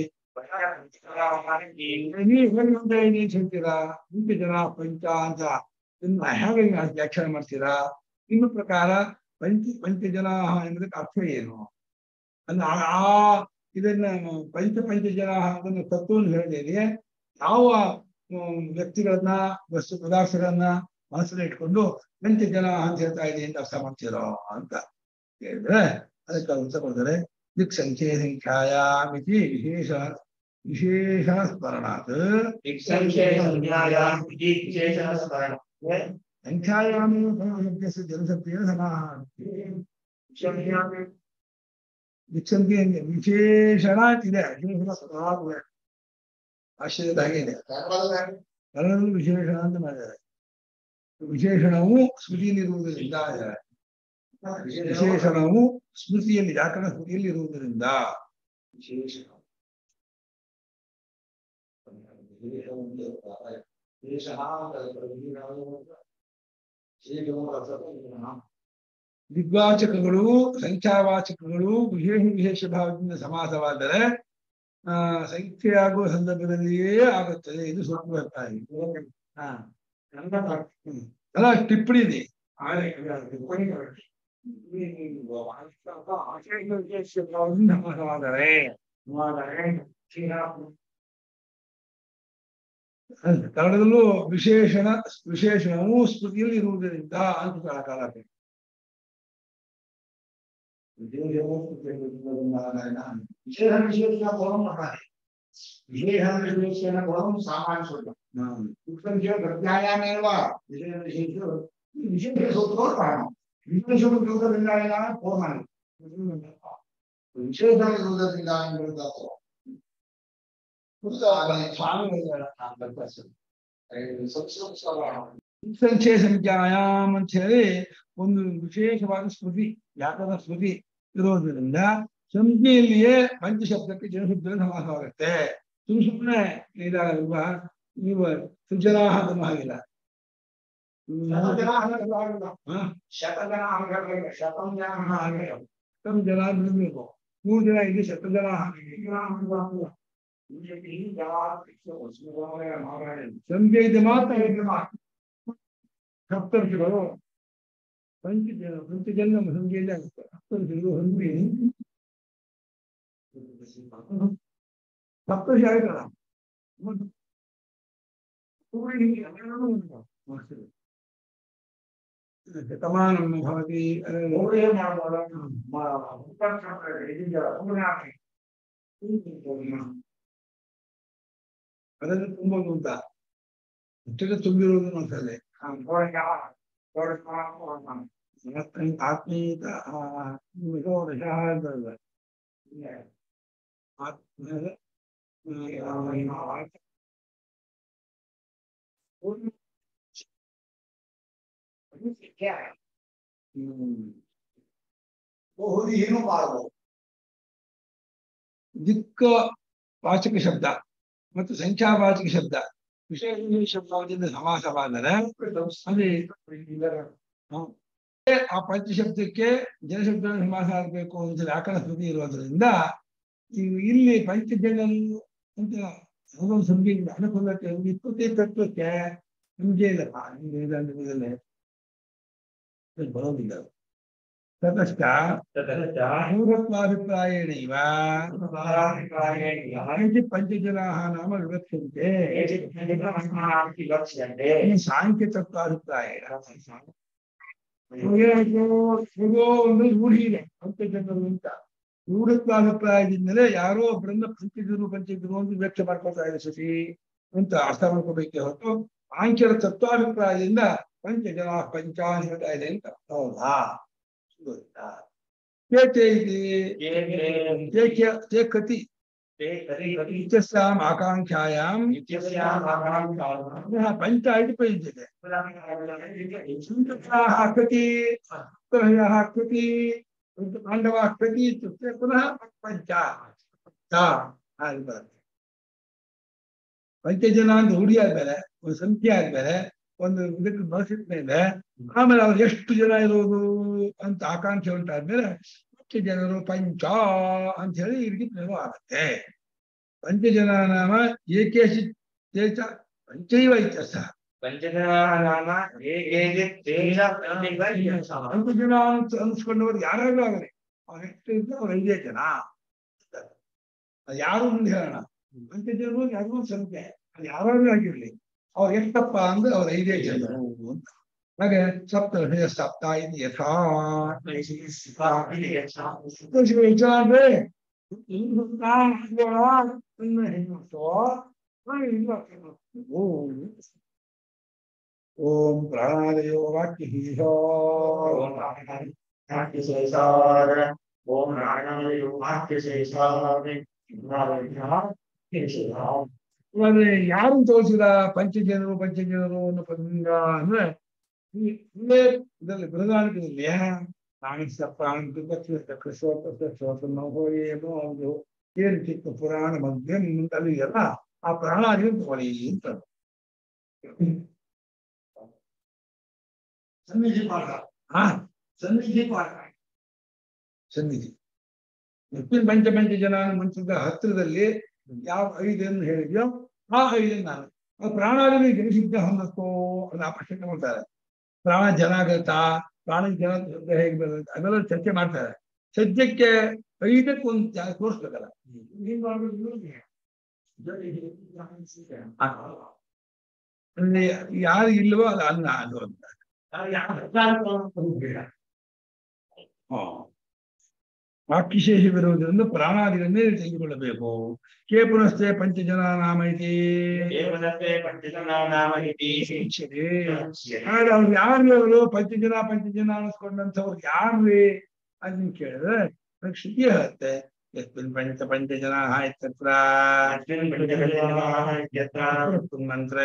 ನೀವು ಹೇಳುವಂತ ಏನೇನ್ ಹೇಳ್ತೀರಾ ಇಂಥ ಜನ ಪಂಚ ಅಂತ ಇದನ್ನ ಹೇಗೆ ನೀವು ವ್ಯಾಖ್ಯಾನ ಮಾಡ್ತೀರಾ ನಿಮ್ಮ ಪ್ರಕಾರ ಪಂಚ ಪಂಚ ಜನ ಎಂಬುದಕ್ಕೆ ಅರ್ಥ ಏನು ಅಂದ್ರೆ ಆ- ಆ ಇದನ್ನ ಪಂಚ ಪಂಚ ಜನ ಅದನ್ನ ತತ್ವವನ್ನು ಹೇಳಿದೆ ಯಾವ ಹ್ಮ್, ವ್ಯಕ್ತಿಗಳನ್ನ ವಸ್ತು ಪದಾರ್ಥಗಳನ್ನ ಮನಸ್ಸಲ್ಲಿ ಇಟ್ಕೊಂಡು ಪಂಚ ಜನ ಅಂತ ಹೇಳ್ತಾ ಇದೆ ಅಂತ ಅರ್ಥ ಮಾಡ್ತೀರೋ ಅಂತ ಹೇಳಿದ್ರೆ ಅದಕ್ಕೆ ಅವ್ರು ಉತ್ತರ ಕೊಡ್ತಾರೆ ದಿಕ್ ಸಂಖ್ಯೆ ಸಂಖ್ಯಾಯಾಮಿತಿ ವಿಶೇಷ ವಿಶೇಷ ಸ್ಮರಣಾತ್ ದಿಕ್ಸಂಖ್ಯೆ ಸಂಜ್ಞಾಯಾಂ ಇತಿ ವಿಶೇಷಣ ಸ್ಮರಣ ಸಂಖ್ಯಾಯಾಮೇವ ಶಬ್ದಸ್ಯ ಜನಶಬ್ದೇನ ಸಮಾಹ ದಿಕ್ಸಂಖ್ಯೆ ಅಂದ್ರೆ ವಿಶೇಷಣ ಇದೆ ವಿಶೇಷಣ ಸ್ವತಃ ಆಶ್ಚರ್ಯದ ಹಾಗೆ ಇದೆ ಕನ್ನಡದಲ್ಲಿ ವಿಶೇಷಣ ಅಂತ ಮಾಡಿದ್ದಾರೆ ವಿಶೇಷಣವು ಸ್ಮೃತಿಯಲ್ಲಿರುವುದರಿಂದ ವಿಶೇಷಣವು ಸ್ಮೃತಿಯಲ್ಲಿ ವ್ಯಾಕರಣ ಸ್ಮೃತಿಯಲ್ಲಿ ಇರುವುದರಿಂದ ವಿಶೇಷಣ ದಿಗ್ವಾಚಕಗಳು ಸಂಖ್ಯಾವಾಚಕಗಳು ವಿಶೇಷ ವಿಶೇಷ ಭಾವದಿಂದ ಸಮಾಸವಾದರೆ ಆ ಸಂಖ್ಯೆ ಆಗುವ ಸಂದರ್ಭದಲ್ಲಿಯೇ ಆಗುತ್ತದೆ ಇದು ಸೂಕ್ಷ್ಮ ಅಭಿಪ್ರಾಯ. ಹಾ ಹ್ಮ್. ಅಲ್ಲ ಟಿಪ್ಪಣಿ ಇದೆ ಸಮಾಸವಾದರೆ ಕನ್ನಡದಲ್ಲೂ ವಿಶೇಷಣ ವಿಶೇಷಣವು ಸ್ಮೃತಿಯಲ್ಲಿ ಇರುವುದರಿಂದ ಅಂತ ಕಾಲ ವಿಶೇಷ ವಿಶೇಷ ಪೂರ್ವಂ ಮಾಡ್ತಾರೆ ವಿಶೇಷ ವಿಶೇಷಣ ಪೂರ್ವಂ ಸಾಮಾನ್ಯ ಸೂತ್ರ ದಿಕ್ಸಂಖ್ಯೆ ಪ್ರತ್ಯಾಯಾಮೇವ ವಿಶೇಷ ವಿಶೇಷ ವಿಶೇಷ ಸೂತ್ರಗಳು ಕಾರಣ ವಿಶೇಷ ಸೂತ್ರದಿಂದ ಏನ ಪೂರ್ಣ ವಿಶೇಷ ಇರುವುದರಿಂದ ಏನು ಹೇಳ್ತಾರೆ ಸಂಖ್ಯೆ ಸಂಖ್ಯಾಯಾಮ್ ಅಂತ ಹೇಳಿ ಒಂದು ವಿಶೇಷವಾದ ಸ್ಮೃತಿ ವ್ಯಾಕರಣ ಸ್ಮೃತಿ ಇರೋದ್ರಿಂದ ಸಂಖ್ಯೆಯಲ್ಲಿಯೇ ಪಂಚಶಬ್ದಕ್ಕೆ ಜನಶಬ್ದ ಸಮಾಸವಾಗುತ್ತೆ ಸುಮ್ ಸುಮ್ಮನೆ ಇದಾಗಲ್ವಾ ನೀವು ಸುಜನಾಹ ಅನ್ನೋ ಹಾಗಿಲ್ಲ ಹಾ? ಶತಜನ ಅಂಗಗಳಿಗೆ ಶತಂ ಜನ ಹಾಗೆ ಶತಂ ಜನ ಬಿಡಬೇಕು ಮೂರು ಜನ ಇಲ್ಲಿ ಶತ ಜನ ಸಂಖ್ಯೆ ಇದೆ ಮಾತ್ರ ಇದು ಮಾತ್ರ. ಸಪ್ತರ್ಷಿಗಳು ಪಂಚ ಜನ ಪಂಚಜನ್ಮ ಸಂಖ್ಯೆಯಲ್ಲಿ ಆಗುತ್ತೆ ಸಪ್ತರ್ಷಿಗಳು ಹೊಂದಿ ಸಪ್ತರ್ಷಿ ಆಯ್ತಲ್ಲ ಒಂದು ಊರಿಗೆ ಹನ್ನೆರಡು ಉಂಟು. ಮಾಡ್ತೀವಿ. ಶತಮಾನಂ ಭವತಿ ಮೂರು ಏನ್ ಮಾಡ್ಬೋದು ಉಪನ್ಯಾಸ ಇದೆಯಲ್ಲ ಉಪನ್ಯಾಸ ಅದನ್ನು ತುಂಬೋದು ಅಂತ ಅಷ್ಟಕ್ಕೆ ತುಂಬಿರುವುದು ಮನಸ್ಸಲ್ಲೇ ಆತ್ಮೀಯತ ಷೋಡಶ ಅಂತಲ್ಲ ಆತ್ಮ ಹ್ಮ್ ಬಹು ಏನು ಮಾಡಬಹುದು ದಿಕ್ಕ ವಾಚಕ ಶಬ್ದ ಮತ್ತು ಸಂಖ್ಯಾವಾಚಕ ಶಬ್ದ ವಿಶೇಷ ಶಬ್ದದಿಂದ ಸಮಾಸವಾದರೆ ಅಲ್ಲಿ ಹ್ಮ್. ಆ ಪಂಚಶಬ್ದಕ್ಕೆ ಜನಶಬ್ದ ಸಮಾಸ ಆಗಬೇಕು ಅಂತ ವ್ಯಾಕರಣ ಸ್ಥಿತಿ ಇರೋದ್ರಿಂದ ಇವು ಇಲ್ಲಿ ಪಂಚಜನರು ಅಂತ ಯಾವುದೊಂದು ಸಂಖ್ಯೆ ಅನುಕೂಲಕ್ಕೆ ಒಂದು ಇಪ್ಪತ್ತೈದು ತತ್ವಕ್ಕೆ ನಿಮ್ಗೆ ಇಲ್ಲಪ್ಪ ನಿಮ್ಗೆ ವೇದಾಂತದಲ್ಲಿ ಇದು ಬರೋದಿಲ್ಲ ತತಶ್ಚ ಮೂಢತ್ವಾಭಿಪ್ರಾಯೇಣೈವ ಕೇಚಿತ್ ಪಂಚಜನಾಃ ನಾಮ ವಿವಕ್ಷಂತೆ ಈ ಸಾಂಖ್ಯ ತತ್ವಾಭಿಪ್ರಾಯ ಹೇಗೋ ಒಂದು ರೂಢಿ ಇದೆ ಪಂಚಜನರು ಅಂತ ರೂಢತ್ವಾಭಿಪ್ರಾಯದಿಂದಲೇ ಯಾರೋ ಒಬ್ಬರನ್ನ ಪಂಚಜರು ಪಂಚಜರು ಅಂತ ವ್ಯಕ್ತ ಮಾಡ್ಕೊತಾ ಇದೆ ಸತಿ ಅಂತ ಅರ್ಥ ಮಾಡ್ಕೋಬೇಕೆ ಹೊರತು ಆಂಕ್ಯರ ತತ್ವಾಭಿಪ್ರಾಯದಿಂದ ಪಂಚಜನ ಪಂಚ ಅಂತ ಹೇಳ್ತಾ ಇದೆ ಅಂತ ಹೌದಾ ಗೊತ್ತಾ ಕೇತೆ ಇದೆ ते क्या- ते कति इत्यस्याम् आकाङ्क्षायां पुनः पञ्च इति प्रयुज्यते संस्कृताः कति उत्तरयाः कति पाण्डवाः कति इत्युक्ते पुनः पञ्च ತಾ ಹಾಗೆ ಬರುತ್ತೆ ಪಂಚಜನ ಅಂತ ರೂಢಿ ಆದ್ಮೇಲೆ ಒಂದು ಸಂಖ್ಯೆ ಆದ್ಮೇಲೆ ಒಂದು ಇದಕ್ಕೆ ಬಳಸಿದ ಮೇಲೆ ಆಮೇಲೆ ಅವ್ರು ಎಷ್ಟು ಜನ ಇರೋದು ಅಂತ ಆಕಾಂಕ್ಷೆ ಉಂಟಾದ್ಮೇಲೆ ಪಂಚ ಜನರು ಪಂಚ ಅಂತ ಹೇಳಿ ಇದಕ್ಕೆ ಪ್ರಯೋಗ ಆಗುತ್ತೆ ಪಂಚಜನ ನಾಮ ಏಕೇಶಿ ಚೇತ ಪಂಚೈವ ಇತ್ಯರ್ಥ ಪಂಚಜನಾನಾಮ ಹೇಗೆ ಪಂಚಜನ ಅಂತ ಅನ್ಸ್ಕೊಂಡವ್ರು ಯಾರಾದ್ರೂ ಆಗಲಿ ಅವ್ರು ಎಷ್ಟು ಇದ್ರೆ ಅವ್ರು ಐದೇ ಜನ ಅದು ಯಾರು ಮುಂದೆ ಹೇಳೋಣ ಪಂಚಜನರು ಯಾರಿಗೂ ಒಂದ್ ಸಂಖ್ಯೆ ಅದು ಯಾರಾದ್ರೂ ಆಗಿರ್ಲಿ ಅವ್ರು ಎಷ್ಟಪ್ಪ ಅಂದ್ರೆ ಅವ್ರು ಐದೇ ಜನರು ಅಂತ ಹಾಗೆ ಸಪ್ತ ಹೃದಯ ಸಪ್ತ ಇದು ಯಥಾ ವಿಚಾರ ಅಂದ್ರೆ ಓಂ ಪ್ರಾಣಾದಯೋ ವಾಕ್ಯ ಓಂ ನಾರಾಯಣ ವಾಕ್ಯ ಶೇಷಾರಿ ಇವಾಗ ಯಾರು ತೋರಿಸಿದ ಪಂಚಜನರು ಪಂಚಜನರು ಅನ್ನೋ ಪದದಿಂದ ಅಂದ್ರೆ ಈ ಇಲ್ಲೇ ಇದರಲ್ಲಿ ಬೃಹದಾಣಿಕದಲ್ಲಿ ಪ್ರಾಣಿಸ ಪ್ರಾಣಿ ಕೃಷೋತ ಶ್ರೋತ ನೌಹೋ ಏನೋ ಒಂದು ಏನು ಚಿಕ್ಕ ಪುರಾಣ ಮಧ್ಯೆ ಅಲ್ಲಿ ಎಲ್ಲ ಆ ಪ್ರಾಣಾದಿ ತಗೊಳ್ಳಿ ಅಂತ ಸನ್ನಿಧಿ ಪಾಠ ಹಾ ಸನ್ನಿಧಿ ಪಾಠ ಸನ್ನಿಧಿ ಎಪ್ಪಿನ ಪಂಚ ಪಂಚ ಜನ ಮಂತ್ರದ ಹತ್ತಿರದಲ್ಲಿ ಯಾವ ಐದನ್ನು ಹೇಳಿದ್ಯೋ ಆ ಐದನ್ನು ನಾನು ಆ ಪ್ರಾಣಾದಿನ ಜನಿಸಿದ್ದ ಹೊಂದಕ್ಕೋ ಅದನ್ನ ಆ ಪ್ರಶ್ನೆ ಮಾಡ್ತಾರೆ ಪ್ರಾಣ ಜನಾಗತ ಪ್ರಾಣ ಜನ ಹೇಗೆ ಬರುತ್ತೆ ಅದೆಲ್ಲ ಚರ್ಚೆ ಮಾಡ್ತಾರೆ ಸದ್ಯಕ್ಕೆ ಐದಕ್ಕೆ ಒಂದು ಜಾ- ತೋರಿಸ್ಬೇಕಲ್ಲ ನೀನ್ ಮಾಡ್ಬೇಕು ಅಲ್ಲಿ ಯಾರು ಇಲ್ವೋ ಅದು ಅನ್ನ ಅದು ಅಂತ ವಾಕ್ಯಶೇಷವಿರುವುದರಿಂದ ಪ್ರಾಣಾದಿಗಳನ್ನೇ ತೆಗೆದುಕೊಳ್ಳಬೇಕು ಕೇ ಪುನಸ್ತೆ ಪಂಚಜನ ನಾಮ ಇತಿ ಶಿಕ್ಷೆ. ಆದ್ರೆ ಅವ್ರು ಯಾರು ಅವರು ಪಂಚಜನ ಪಂಚಜನ ಅನ್ನಿಸ್ಕೊಂಡಂಥವ್ರು ಯಾರ್ರಿ ಅದನ್ನ ಕೇಳಿದ್ರೆ ಅದಕ್ಕೆ ಶ್ರುತಿ ಹೇಳುತ್ತೆ ಯಸ್ಮಿನ್ ಪಂಚ ಪಂಚಜನ ಇತ್ಯತ್ರ ಮಂತ್ರೇ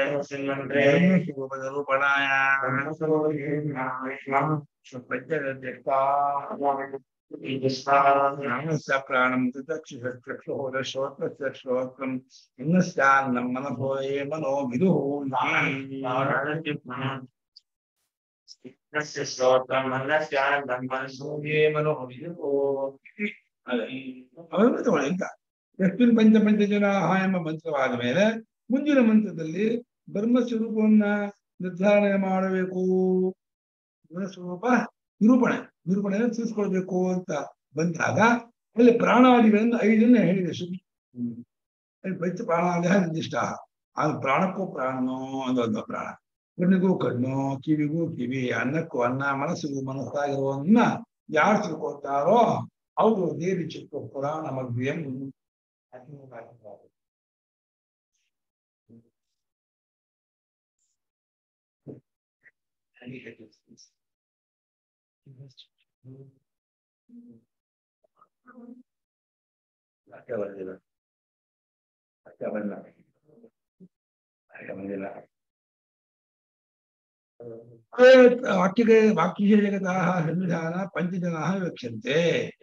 ರೂಪಣಾಯ ಪ್ರಾಣಸ್ಯ ಪ್ರಾಣಂ ಚಕ್ಷುಷಕ್ಷುಹೋದ ಶ್ರೋತ್ರಸ್ಯ ಶ್ರೋತ್ರಂ ಇನ್ನಸ್ಯಾನ್ನಂ ಮನಸೋ ಯೇ ಮನೋ ವಿದುಃ ಯೇ ಮನೋ ವಿದುಃ ಅವನು ತಗೊಳ್ಳಿ ಅಂತ ಯಸ್ಮಿನ್ ಪಂಚ ಪಂಚಜನ ಎಂಬ ಮಂತ್ರವಾದ ಮೇಲೆ ಮುಂದಿನ ಮಂತ್ರದಲ್ಲಿ ಬ್ರಹ್ಮ ಸ್ವರೂಪವನ್ನ ನಿರ್ಧಾರಣೆ ಮಾಡಬೇಕು ಬ್ರಹ್ಮ ಸ್ವರೂಪ ನಿರೂಪಣೆ ನಿರೂಪಣೆ ತಿಳಿಸ್ಕೊಳ್ಬೇಕು ಅಂತ ಬಂದಾಗ ಅಲ್ಲಿ ಪ್ರಾಣಾದಿಗಳನ್ನು ಐದನ್ನ ಹೇಳಿದೆ ಶ್ರುತಿ ಅಲ್ಲಿ ಪಂಚ ಪ್ರಾಣಾದಿ ನಿರ್ದಿಷ್ಟ ಅದು ಪ್ರಾಣಕ್ಕೂ ಪ್ರಾಣನೋ ಅದೊಂದು ಪ್ರಾಣ ಕಣ್ಣಿಗೂ ಕಣ್ಣು ಕಿವಿಗೂ ಕಿವಿ ಅನ್ನಕ್ಕೂ ಅನ್ನ ಮನಸ್ಸಿಗೂ ಮನಸ್ಸಾಗಿರುವನ್ನ ಯಾರು ತಿಳ್ಕೊತಾರೋ ಅವರು ದೇವಿ ಚಿಕ್ಕ ಪುರಾಣ ಮಗ್ವಿಯಂ ಅಕ್ಕ ಬಂದಿಲ್ಲ ಅಕ್ಕ ಬಂದ ಅಕ್ಕ ಬಂದಿಲ್ಲ ವಾಕ್ಯಗೆ ವಾಕ್ಯ ಜಗತಃ ಸಂವಿಧಾನ ಪಂಚಜನಾ ವಕ್ಷಂತೆ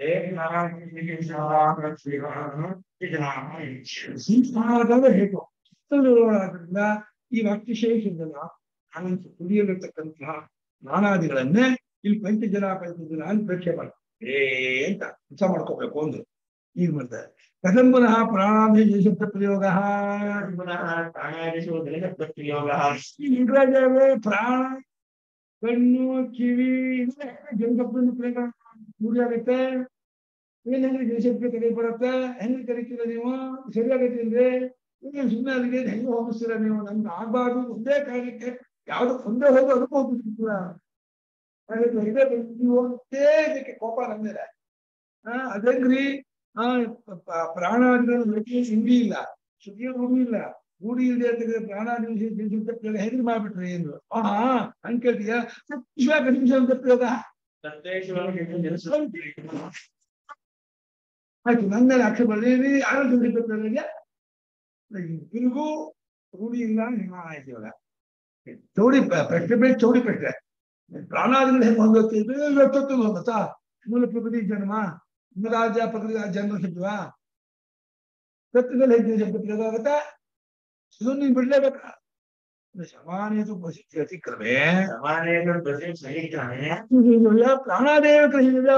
ಸಂಸ್ಕಾರಗಳ ಹೇತು ಆದ್ದರಿಂದ ಈ ವಾಕ್ಯಶೇಷದಲ್ಲ ಅನಂತ ಕುಡಿಯಲಿರ್ತಕ್ಕಂತಹ ನಾನಾದಿಗಳನ್ನೇ ಇಲ್ಲಿ ಪಂಚಜನ ಪಂಚಜನ ಅಂತ ಪ್ರೇಕ್ಷೆ ಮಾಡ್ತಾರೆ ಏ ಅಂತ ಕೆಲಸ ಮಾಡ್ಕೋಬೇಕು ಒಂದು ಈಗ ಮಾಡ್ತಾರೆ ಕಥಂ ಪುನಃ ಪ್ರಾಣಾಭಿಶಬ್ದ ಪ್ರಯೋಗ ಇಂಗ್ರಾಜವೇ ಪ್ರಾಣ ಕಣ್ಣು ಕಿವಿ ಜನಶಬ್ದವನ್ನು ಪ್ರಯೋಗ ರೂಢಿಯಾಗುತ್ತೆ ಏನ್ ಹೆಂಗೆ ಜನಶಬ್ದ ಕರೆ ಬರುತ್ತೆ ಹೆಂಗೆ ಕರಿತೀರ ನೀವು ಸರಿಯಾಗತ್ತಿಲ್ವೇ ಈಗ ಸುಮ್ಮನೆ ಅದಕ್ಕೆ ಹೆಂಗೆ ಹೋಗಿಸ್ತೀರ ನೀವು ನಮ್ಗೆ ಆಗ್ಬಾರ್ದು ಒಂದೇ ಕಾರಣಕ್ಕೆ ಯಾವ್ದು ಒಂದೇ ಹೋಗಿ ಅದಕ್ಕೂ ಹೋಗ್ಬಿಡ್ತೀರ ಹಾಗಾದ್ರೆ ಇದೇ ನೀವು ಒಂದೇ ಇದಕ್ಕೆ ಕೋಪ ನಮ್ಮೇಲೆ ಆ ಅದೇನ್ರಿ ಆ ಪ್ರಾಣಾದಿಗಳು ಹಿಂದಿ ಇಲ್ಲ ಶ್ರುತಿಯ ರೂಢಿ ಇಲ್ಲ ರೂಢಿ ಇಲ್ಲದೆ ಅಂತಂದ್ರೆ ಪ್ರಾಣಾದಿ ಹೆಂಗ್ ಮಾಡ್ಬಿಟ್ರಿ ಏನು ಆಹಾ ಹಂಗ್ ಕೇಳ್ತೀಯ ನಿಮಿಷ ಪ್ರಯೋಗ ಆಯ್ತು ನನ್ನ ಮೇಲೆ ಆಕ್ಷೇಪ ಬರಲಿ ಆರೋಗ್ಯ ಪ್ರಯೋಗ ಇಲ್ಗೂ ರೂಢಿ ಇಲ್ಲ ನಿಮ್ಮ ಆಯ್ತು ಇವಾಗ ಚೌಡಿ ಪ್ರಶ್ನೆ ಬೇರೆ ಚೌಡಿ ಪ್ರಶ್ನೆ ಪ್ರಾಣಾದಿಗಳು ಹೆಂಗ್ ಹೊಂದೋಗ್ತಿದ್ವಿ ಗೊತ್ತಾ ಮೂಲ ಪ್ರಕೃತಿ ಜನ್ಮ ರಾಜ ಪ್ರಕೃತಿ ಜನ್ಮ ಸಿದ್ವಾ ಸತ್ಯದಲ್ಲಿ ಹೆಜ್ಜೆ ಶಬ್ದ ಪ್ರಯೋಗ ಆಗುತ್ತಾ ಇದು ನೀನ್ ಬಿಡ್ಲೇಬೇಕಾ ಸಮಾನೇತು ಪ್ರಸಿದ್ಧಿ ಅತಿಕ್ರಮೆ ಪ್ರಾಣಾದೇವ ಕೃಷ್ಣ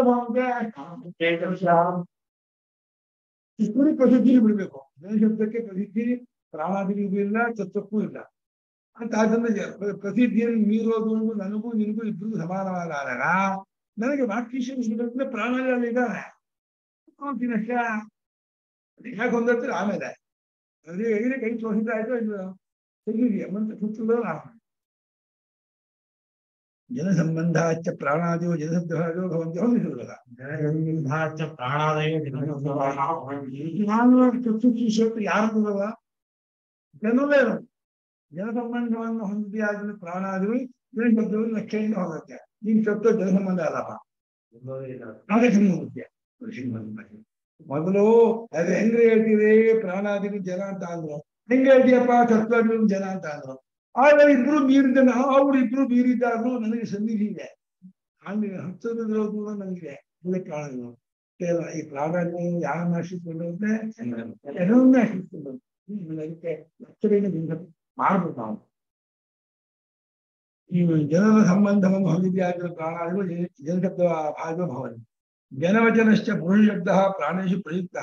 ಇಬ್ಬರು ಪ್ರಸಿದ್ಧಿ ಬಿಡ್ಬೇಕು ಶಬ್ದಕ್ಕೆ ಪ್ರಸಿದ್ಧಿ ಪ್ರಾಣಾದಿಗೂ ಇಲ್ಲ ತತ್ವಕ್ಕೂ ಇಲ್ಲ ಅಂತ ಅದನ್ನ ಪ್ರಸಿದ್ಧಿಯನ್ನು ಮೀರೋದು ನನಗೂ ನಿನಗೂ ಇಬ್ಬರಿಗೂ ಸಮಾನವಾದಾಗ ನನಗೆ ವಾಕ್ಯಶಬ್ದ ಪ್ರಾಣಾದಿ ಇದ್ದಾನೆ ದಿನಕ್ಕ ಯಾಕೆ ಹೊಂದಿರ್ತೀರ ಆಮೇಲೆ ಅದೇ ಹೇಗೆ ಕೈ ತೋರಿಸಿದ ಆಯ್ತು ಇದು ತೆಗೀರಿ ಮಂತ್ರ ಸುತ್ತಲೂ ಜನಸಂಬಂಧ ಚ ಪ್ರಾಣಾದಿಯೋ ಜನಶಬ್ದೋ ಭವಂತಿ ಹೊಂದಿಸುವುದಲ್ಲ ನಾನು ಚಕ್ಷುಷತ್ತು ಯಾರಲ್ಲ ಜನವೇ ಜನಸಂಬಂಧವನ್ನು ಹೊಂದಿಯಾದ ಪ್ರಾಣಾದಿಗಳು ಜನಶಬ್ದಗಳು ಲಕ್ಷೆಯಿಂದ ಹೋಗುತ್ತೆ ನೀನ್ ಶಬ್ದ ಜನಸಂಬಂಧ ಅಲ್ಲಪ್ಪ ಅದೇ ಸಂಬಂಧ ಮೊದಲು ಅದು ಹೆಂಗ್ ಹೇಳ್ತೀವಿ ಪ್ರಾಣಾದಿಗಳು ಜನ ಅಂತ ಅಂದ್ರು ಹೆಂಗ್ ಹೇಳ್ತೀಯಪ್ಪ ತತ್ವಗಳು ಜನ ಅಂತ ಅಂದ್ರು ಆಗ ಇಬ್ರು ಮೀರಿದ ಅವ್ರು ಇಬ್ರು ಮೀರಿದ್ದಾದ್ರು ನನಗೆ ಸನ್ನಿಧಿ ಇದೆ ಹಂಗೆ ಹತ್ತದಿರೋದು ನನಗಿದೆ ಒಳ್ಳೆ ಪ್ರಾಣಗಳು ಕೇವಲ ಈ ಪ್ರಾಣಗಳು ಯಾರನ್ನ ಆಶ್ರಿಸಿಕೊಂಡು ಅಂದ್ರೆ ಎಲ್ಲವನ್ನ ಆಶ್ರಿಸಿಕೊಂಡು ಅದಕ್ಕೆ ಲಕ್ಷಣದಿಂದ ಮಾಡ್ಬೇಕು ನಾವು ಈ ಜನರ ಸಂಬಂಧವನ್ನು ಹೊಂದಿದೆಯಾಗಿರೋ ಪ್ರಾಣಾದಿಗಳು ಜನಶಬ್ದ ಭಾಗ ಭವನ್ ಜನವಚನಶ್ಚ ಪುರುಷಶಬ್ದ ಪ್ರಾಣೇಶು ಪ್ರಯುಕ್ತ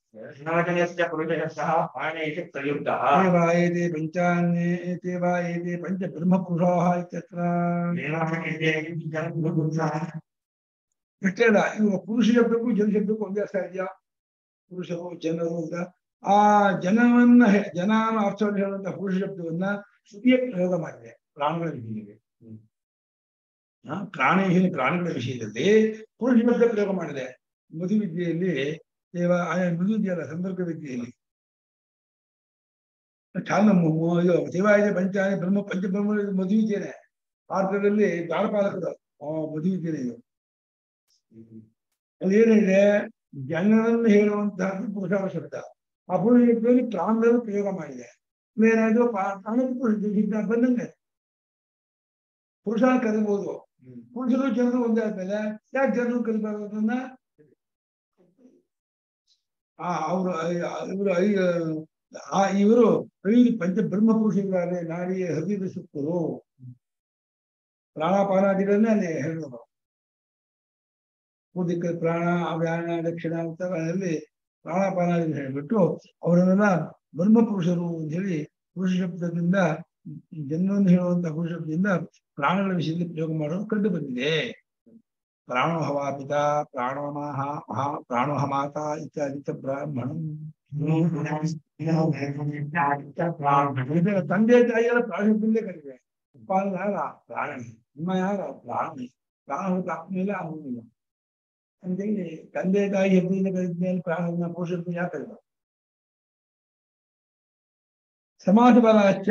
ದೇವಾಯೇತೆ ಪಂಚಾನ್ಯೇತೆ ವಾ ಏತೆ ಪಂಚ ಬ್ರಹ್ಮಪುರುಷಾಃ ಇತ್ಯತ್ರ ಅಷ್ಟೇ ಅಲ್ಲ ಇವಾಗ ಪುರುಷ ಶಬ್ದಕ್ಕೂ ಜನ ಶಬ್ದಕ್ಕೂ ಒಂದೇ ಅರ್ಥ ಇದೆಯಾ ಪುರುಷರು ಜನರು ಅಂತ ಆ ಜನವನ್ನ ಹೆ- ಜನ ಅನ್ನೋ ಅರ್ಥವನ್ನು ಹೇಳುವಂತ ಪುರುಷ ಶಬ್ದವನ್ನ ಶ್ರುತಿಯ ಪ್ರಯೋಗ ಮಾಡಿದೆ ಪ್ರಾಣಿಗಳ ವಿಷಯದಲ್ಲಿ ಆ, ಪ್ರಾಣಿ ಪ್ರಾಣಿಗಳ ವಿಷಯದಲ್ಲಿ ಪುರುಷ ಶಬ್ದ ಪ್ರಯೋಗ ಮಾಡಿದೆ ಮಧು ವಿದ್ಯೆಯಲ್ಲಿ ದೇವ ಆ ಮಧು ವಿದ್ಯೆಯಲ್ಲ ಸಂದರ್ಭ ವಿದ್ಯೆಯಲ್ಲಿ ಚಾಲ ಇದು ದೇವಾಯ ಪಂಚಾಯ ಬ್ರಹ್ಮ ಪಂಚಬ್ರಹ್ಮ ಮಧು ವಿದ್ಯೆನೆ ಭಾರತದಲ್ಲಿ ದ್ವಾರಪಾಲಕರು ಆ ಮಧು ವಿದ್ಯೆನೆ ಇದು ಅಲ್ಲಿ ಏನಿದೆ ಜನರನ್ನು ಹೇಳುವಂತಹದ್ದು ಪುರುಷ ಶಬ್ದ ಆ ಪುರುಷ ಶಬ್ದದಲ್ಲಿ ಪ್ರಾಣಗಳು ಪ್ರಯೋಗ ಮಾಡಿದೆ ಏನಾದ್ರು ಪ್ರಾಣದ ಪುರುಷ ಶಬ್ದ ಬಂದಂಗೆ ಪುರುಷ ಕರಿಬಹುದು ಪುರುಷರು ಜನರು ಒಂದೇ ಆದ್ಮೇಲೆ ಯಾಕೆ ಜನರು ಕರಿಬಾರ್ದು ಅದನ್ನ ಆ ಅವರು ಇವರು ಆ ಇವರು ಐದು ಪಂಚ ಬ್ರಹ್ಮ ಪುರುಷರಿದ್ದಾರೆ ನಾಡಿ ಹೃದಯದ ಸುತ್ತರು ಪ್ರಾಣಾಪಾನಾದಿಗಳನ್ನೇ ಅಲ್ಲಿ ಹೇಳೋದು ಉದಿಕ ಪ್ರಾಣ ಅವ್ಯಾನ ದಕ್ಷಿಣ ಉತ್ತರದಲ್ಲಿ ಪ್ರಾಣಾಪಾನಾದಿ ಹೇಳ್ಬಿಟ್ಟು ಅವರನ್ನೆಲ್ಲ ಬ್ರಹ್ಮ ಪುರುಷರು ಅಂತ ಹೇಳಿ ಪುರುಷ ಶಬ್ದದಿಂದ ಜನ್ಮವನ್ನು ಹೇಳುವಂತಹ ಪುರುಷ ಶಬ್ದದಿಂದ ಪ್ರಾಣಗಳ ವಿಷಯದಲ್ಲಿ ಪ್ರಯೋಗ ಮಾಡೋದು ಕಂಡು ಬಂದಿದೆ ಪ್ರಾಣೋ ಹವಾಪಿತ ಪ್ರಾಣೋ ಮಾಹ ಮಹಾ ಪ್ರಾಣೋ ಹಮಾತ ಇತ್ಯಾದಿ ಚ ಬ್ರಾಹ್ಮಣಂ ಇದರ ತಂದೆ ತಾಯಿಯರ ಪ್ರಾಣಶಬ್ದಲ್ಲೇ ಕರೀತಾರೆ ಉತ್ಪಾದನೆ ಯಾರ ಪ್ರಾಣಿ ನಿಮ್ಮ ಯಾರ ಪ್ರಾಣಿ ಪ್ರಾಣ ಹುಟ್ಟಾದ್ಮೇಲೆ ಆಗುವುದಿಲ್ಲ ಅಂತೇಳಿ ತಂದೆ ತಾಯಿ ಹೆಬ್ಬೆಯಿಂದ ಕಲಿದ್ಮೇಲೆ ಪ್ರಾಣವನ್ನ ಪೋಷಣೆ ಯಾಕೆ ಸಮಾಜ ಬಲಾಶ್ಚ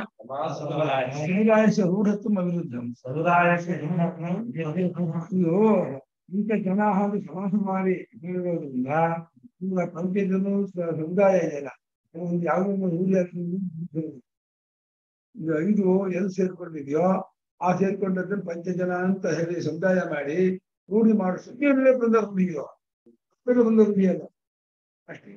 ಸಮುದಾಯಸ ರೂಢತ್ವ ಅವಿರುದ್ಧಂ ಸಮುದಾಯಕ್ಕೆ ಇದು ಇಂಥ ಜನ ಹಾಗೂ ಸಮಾಸ ಮಾಡಿ ಹೇಳಿರೋದ್ರಿಂದ ಈಗ ಪಂಚಾಯತ್ನು ಸಮುದಾಯ ಇದೆಯಲ್ಲ ಒಂದು ಯಾವುದೋ ಒಂದು ರೂಢಿ ಆಗ್ತದೆ. ಈಗ ಐದು ಎಲ್ಲಿ ಸೇರ್ಕೊಂಡಿದೆಯೋ ಆ ಸೇರ್ಕೊಂಡದ್ದನ್ನು ಪಂಚಜನ ಅಂತ ಹೇಳಿ ಸಮುದಾಯ ಮಾಡಿ ರೂಢಿ ಮಾಡಿಸೋಕೆ ಎಲ್ಲೇ ಬಂದ ರೂಢಿಯೋ ಬೇರೆ ಬಂದ ರೂಢಿ ಅಲ್ಲ ಅಷ್ಟೇ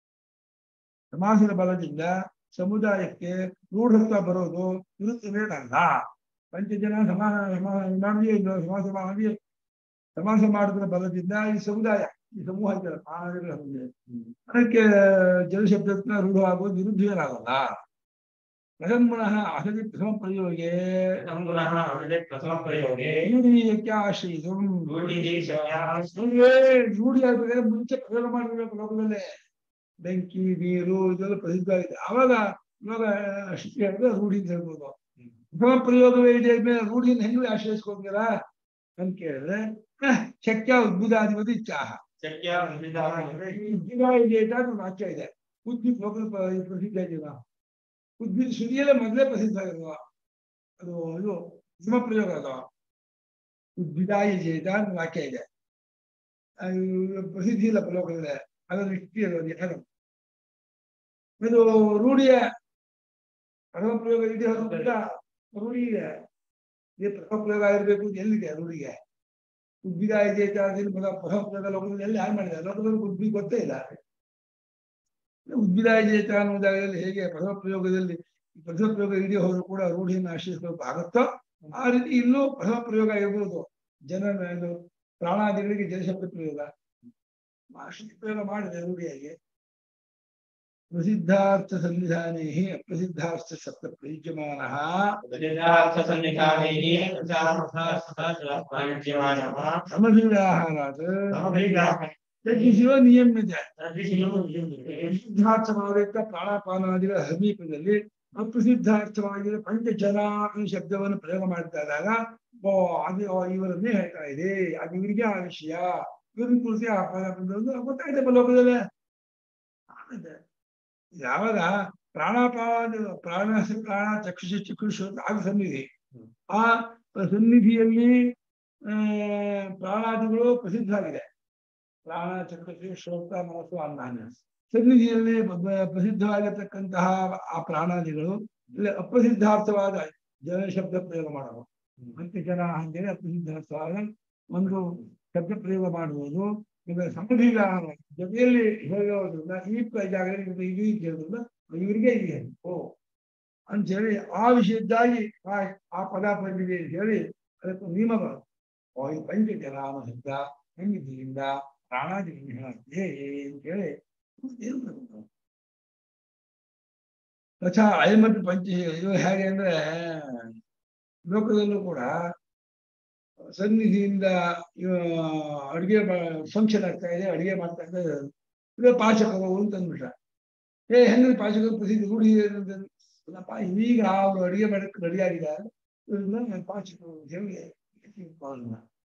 ಸಮಾಸದ ಬಲದಿಂದ ಸಮುದಾಯಕ್ಕೆ ರೂಢತ್ವ ಬರೋದು ಇರುತ್ತದೇನಲ್ಲ ಪಂಚಜನ ಸಮಾನ ಸಮಾನ ಮಾಡಿಯೇ ಇಲ್ಲ ಸಮಾಸ ಮಾಡಿ ಸಮಾಸ ಮಾಡಿದ್ರ ಬಲದಿಂದ ಈ ಸಮುದಾಯ ಈ ಸಮೂಹ ಇದೆಯಲ್ಲ ಪ್ರಾಣಿಗಳ ಸಮುದಾಯ ಅದಕ್ಕೆ ಜಲಶಬ್ದತ್ನ ರೂಢವಾಗುವುದು ವಿರುದ್ಧ ಏನಾಗಲ್ಲ ಪ್ರಥಮನಃ ಅಸದಿ ಪ್ರಥಮ ಪ್ರಯೋಗೆ ಪುನಃ ಅವನಿಗೆ ಪ್ರಥಮ ಪ್ರಯೋಗೆ ರೂಢೀಯಕ್ಕೆ ಆಶ್ರಯಿಸು ರೂಢಿಗೆ ಶಕ್ಯ ರೂಢಿ ಆಗ್ಬೇಕಾದ್ರೆ ಮುಂಚೆ ಪ್ರಯೋಗ ಮಾಡಿರ್ಬೇಕು ಲೋಕದಲ್ಲೇ ಬೆಂಕಿ ನೀರು ಇದೆಲ್ಲ ಪ್ರಸಿದ್ಧವಾಗಿದೆ ಆವಾಗ ಇವಾಗ ಶಿಕ್ಷೆ ಹೇಳಿದ್ರೆ ರೂಢಿ ಅಂತ ಹೇಳ್ಬೋದು ಪ್ರಥಮ ಪ್ರಯೋಗವೇ ಇದೆ ಮೇಲೆ ರೂಢಿಯನ್ನು ಹೆಂಗೆ ಆಶ್ರಯಿಸ್ಕೊತೀರಾ ಅಂತ ಕೇಳಿದ್ರೆ ಹ, ಶಕ್ಯ ಉದ್ಭುತಾಧಿಪತಿ ಚಾಹ ಶಕ್ಯ ವಿಧಾನ ಉದ್ಭಿದ ಇದೆ ಅಂತ ಒಂದು ವಾಕ್ಯ ಇದೆ ಉದ್ಭಿ ಲೋಕದ ಪ- ಪ್ರಸಿದ್ಧ ಇದೆಯಲ್ಲ ಉದ್ಭಿದ ಶ್ರುತಿಯಲ್ಲೇ ಮೊದಲೇ ಪ್ರಸಿದ್ಧ ಆಗಿರುವ ಅದು ಇದು ಪ್ರಥಮ ಪ್ರಯೋಗ ಅದು ಉದ್ಭಿದಾಯ ಜೇತ ಅಂತ ವಾಕ್ಯ ಇದೆ ಅದು ಪ್ರಸಿದ್ಧಿ ಇಲ್ಲ ಲೋಕದಲ್ಲಿ ಅದನ್ನು ಇಟ್ಟು ಅದು ಯಥಾರ್ಥ. ಇದು ರೂಢಿಯ ಪ್ರಥಮ ಪ್ರಯೋಗ ಇದೆ ಅದು ಕೂಡ ರೂಢಿ ಇದೆ ಇದು ಪ್ರಥಮ ಪ್ರಯೋಗ ಆಗಿರ್ಬೇಕು ಅಂತ ಎಲ್ಲಿದೆ ರೂಢಿಗೆ ಉದ್ಭಿದಾಯ ಜೇತ ಅದನ್ನು ಪದ ಪ್ರಥಮ ಪ್ರಯೋಗ ಲೋಕದಲ್ಲಿ ಎಲ್ಲಿ ಯಾರು ಮಾಡಿದ್ದಾರೆ ಲೋಕದಲ್ಲಿ ಉದ್ಭಿ ಗೊತ್ತೇ ಇಲ್ಲ ಉದ್ಭಿದಾಯ ಜೇತ ಅನ್ನೋ ಜಾಗದಲ್ಲಿ ಹೇಗೆ ಪ್ರಥಮ ಪ್ರಯೋಗದಲ್ಲಿ ಪ್ರಥಮ ಪ್ರಯೋಗ ಇಡೀ ಹೋದ್ರು ಕೂಡ ರೂಢಿಯನ್ನು ಆಶ್ರಯಿಸಬೇಕು ಆಗುತ್ತೋ ಆ ರೀತಿ ಇಲ್ಲೂ ಪ್ರಥಮ ಪ್ರಯೋಗ ಇರ್ಬೋದು ಜನ ಇದು ಪ್ರಾಣಾದಿಗಳಿಗೆ ಜಲಶಬ್ದ ಪ್ರಯೋಗ ಆಶ್ರಯ ಪ್ರಯೋಗ ಮಾಡಿದೆ ರೂಢಿಯಾಗಿ ಪ್ರಸಿದ್ಧಾರ್ಥ ಸನ್ನಿಧಾನೇ ಅಪ್ರಸಿದ್ಧಾರ್ಥ ಸಪ್ತ ಪ್ರಯುಜ್ಯಮಾನ ಪ್ರತಿಷ್ಠಾರ್ಥ ಸನ್ನಿಧಾನೈಃ ಪ್ರಚಾರಸ್ಥಾಶ್ರಯಮಾನಃ ಸಮಭಿವ್ಯಾಹಾರಾತ್ ಸಮಭಿವ್ಯಾಹ ತಗ್ಗಿಸುವ ನಿಯಮಿತ ತದ್ವಿಷಯೋ ಸಿದ್ಧಾರ್ಥವಾದ ಪ್ರಾಣಾಪಾನಾದಿಗಳ ಸಮೀಪದಲ್ಲಿ ಅಪ್ರಸಿದ್ಧಾರ್ಥವಾಗಿರುವ ಪಂಚಜನ ಈ ಶಬ್ದವನ್ನು ಪ್ರಯೋಗ ಮಾಡ್ತಾ ಇದ್ದಾಗ ಓ ಅದು ಓ, ಇವರನ್ನೇ ಹೇಳ್ತಾ ಇದೆ ಅದು ಇವರಿಗೆ ಆ ವಿಷಯ ಇವ್ರನ್ನ ಕುರಿಸಿ ಆ ಪದ ಬಂದದ್ದು ಗೊತ್ತಾಯ್ತಪ್ಪ ಲೋಕದಲ್ಲಿ ಆಗುತ್ತೆ. ಯಾವಾಗ ಪ್ರಾಣಾಪಾದ ಪ್ರಾಣ ಪ್ರಾಣ ಚಕ್ಷುಷ ಚಕ್ಷುಷ ಆಗ ಸನ್ನಿಧಿ ಆ ಸನ್ನಿಧಿಯಲ್ಲಿ ಆ, ಪ್ರಾಣಾದಿಗಳು ಪ್ರಸಿದ್ಧ ಆಗಿದೆ ಪ್ರಾಣ ಚಕ್ರಕ್ಕೆ ಶ್ರೋತ ಮನಸ್ಸು ಅನ್ನ ಸನ್ನಿಧಿಯಲ್ಲಿ ಬ- ಪ್ರಸಿದ್ಧವಾಗಿರ್ತಕ್ಕಂತಹ ಆ ಪ್ರಾಣಾದಿಗಳು ಇಲ್ಲಿ ಅಪ್ರಸಿದ್ಧಾರ್ಥವಾದ ಜನ ಶಬ್ದ ಪ್ರಯೋಗ ಮಾಡಬಹುದು ಮತ್ತೆ ಜನ ಅಂತೇಳಿ ಅಪ್ರಸಿದ್ಧಾರ್ಥವಾದ ಒಂದು ಶಬ್ದ ಪ್ರಯೋಗ ಮಾಡುವುದು ಈಗ ಸಮಧಿಗಾರ ಜೊತೆಯಲ್ಲಿ ಹೇಳೋದ್ರಿಂದ ಈ ಪ- ಜಾಗದಲ್ಲಿ ಇದು ಇದು ಅಂತ ಹೇಳೋದ್ರಿಂದ ಇವರಿಗೆ ಇದೆ ಓ ಅಂತೇಳಿ ಆ ವಿಷಯದ್ದಾಗಿ ಆ ಆ ಪದ ಬಂದಿದೆ ಅಂತ ಹೇಳಿ ಅದಕ್ಕೆ ನಿಯಮಗಳು ಓ ಈ ಪಂಚ ಜನ ಅನ್ನೋ ಶಬ್ದ ಹೆಂಗಿದ್ರಿಂದ ಪ್ರಾಣಾದಿ ಹೇಳುತ್ತೆ ಅಂತೇಳಿ ಏನು ಮಾಡ್ಬೇಕು? ತಥಾ ಅಯಮಪಿ ಪಂಚ ಇದು ಹೇಗೆ ಅಂದ್ರೆ ಲೋಕದಲ್ಲೂ ಕೂಡ ಸನ್ನಿಧಿಯಿಂದ ಇವ ಅಡಿಗೆ ಫಂಕ್ಷನ್ ಆಗ್ತಾ ಇದೆ ಅಡಿಗೆ ಮಾಡ್ತಾ ಇದ್ದಾರೆ ಇದು ಪಾಚಕರು ಅಂತ ಅಂದ್ಬಿಟ್ಟ ಏ ಹೆಂಗ್ರಿ ಪಾಚಕರು ಪ್ರಸಿದ್ಧಿ ರೂಢಿ ಏನಂತ ಅಲ್ಲಪ್ಪ ಈಗ ಅವರು ಅಡಿಗೆ ಮಾಡಕ್ಕೆ ರೆಡಿ ಆಗಿದ್ದಾರೆ ಇವ್ರನ್ನ ನಾನು ಪಾಚಕರು ಅಂತ ಹೇಳಿ ಅವ್ರನ್ನ.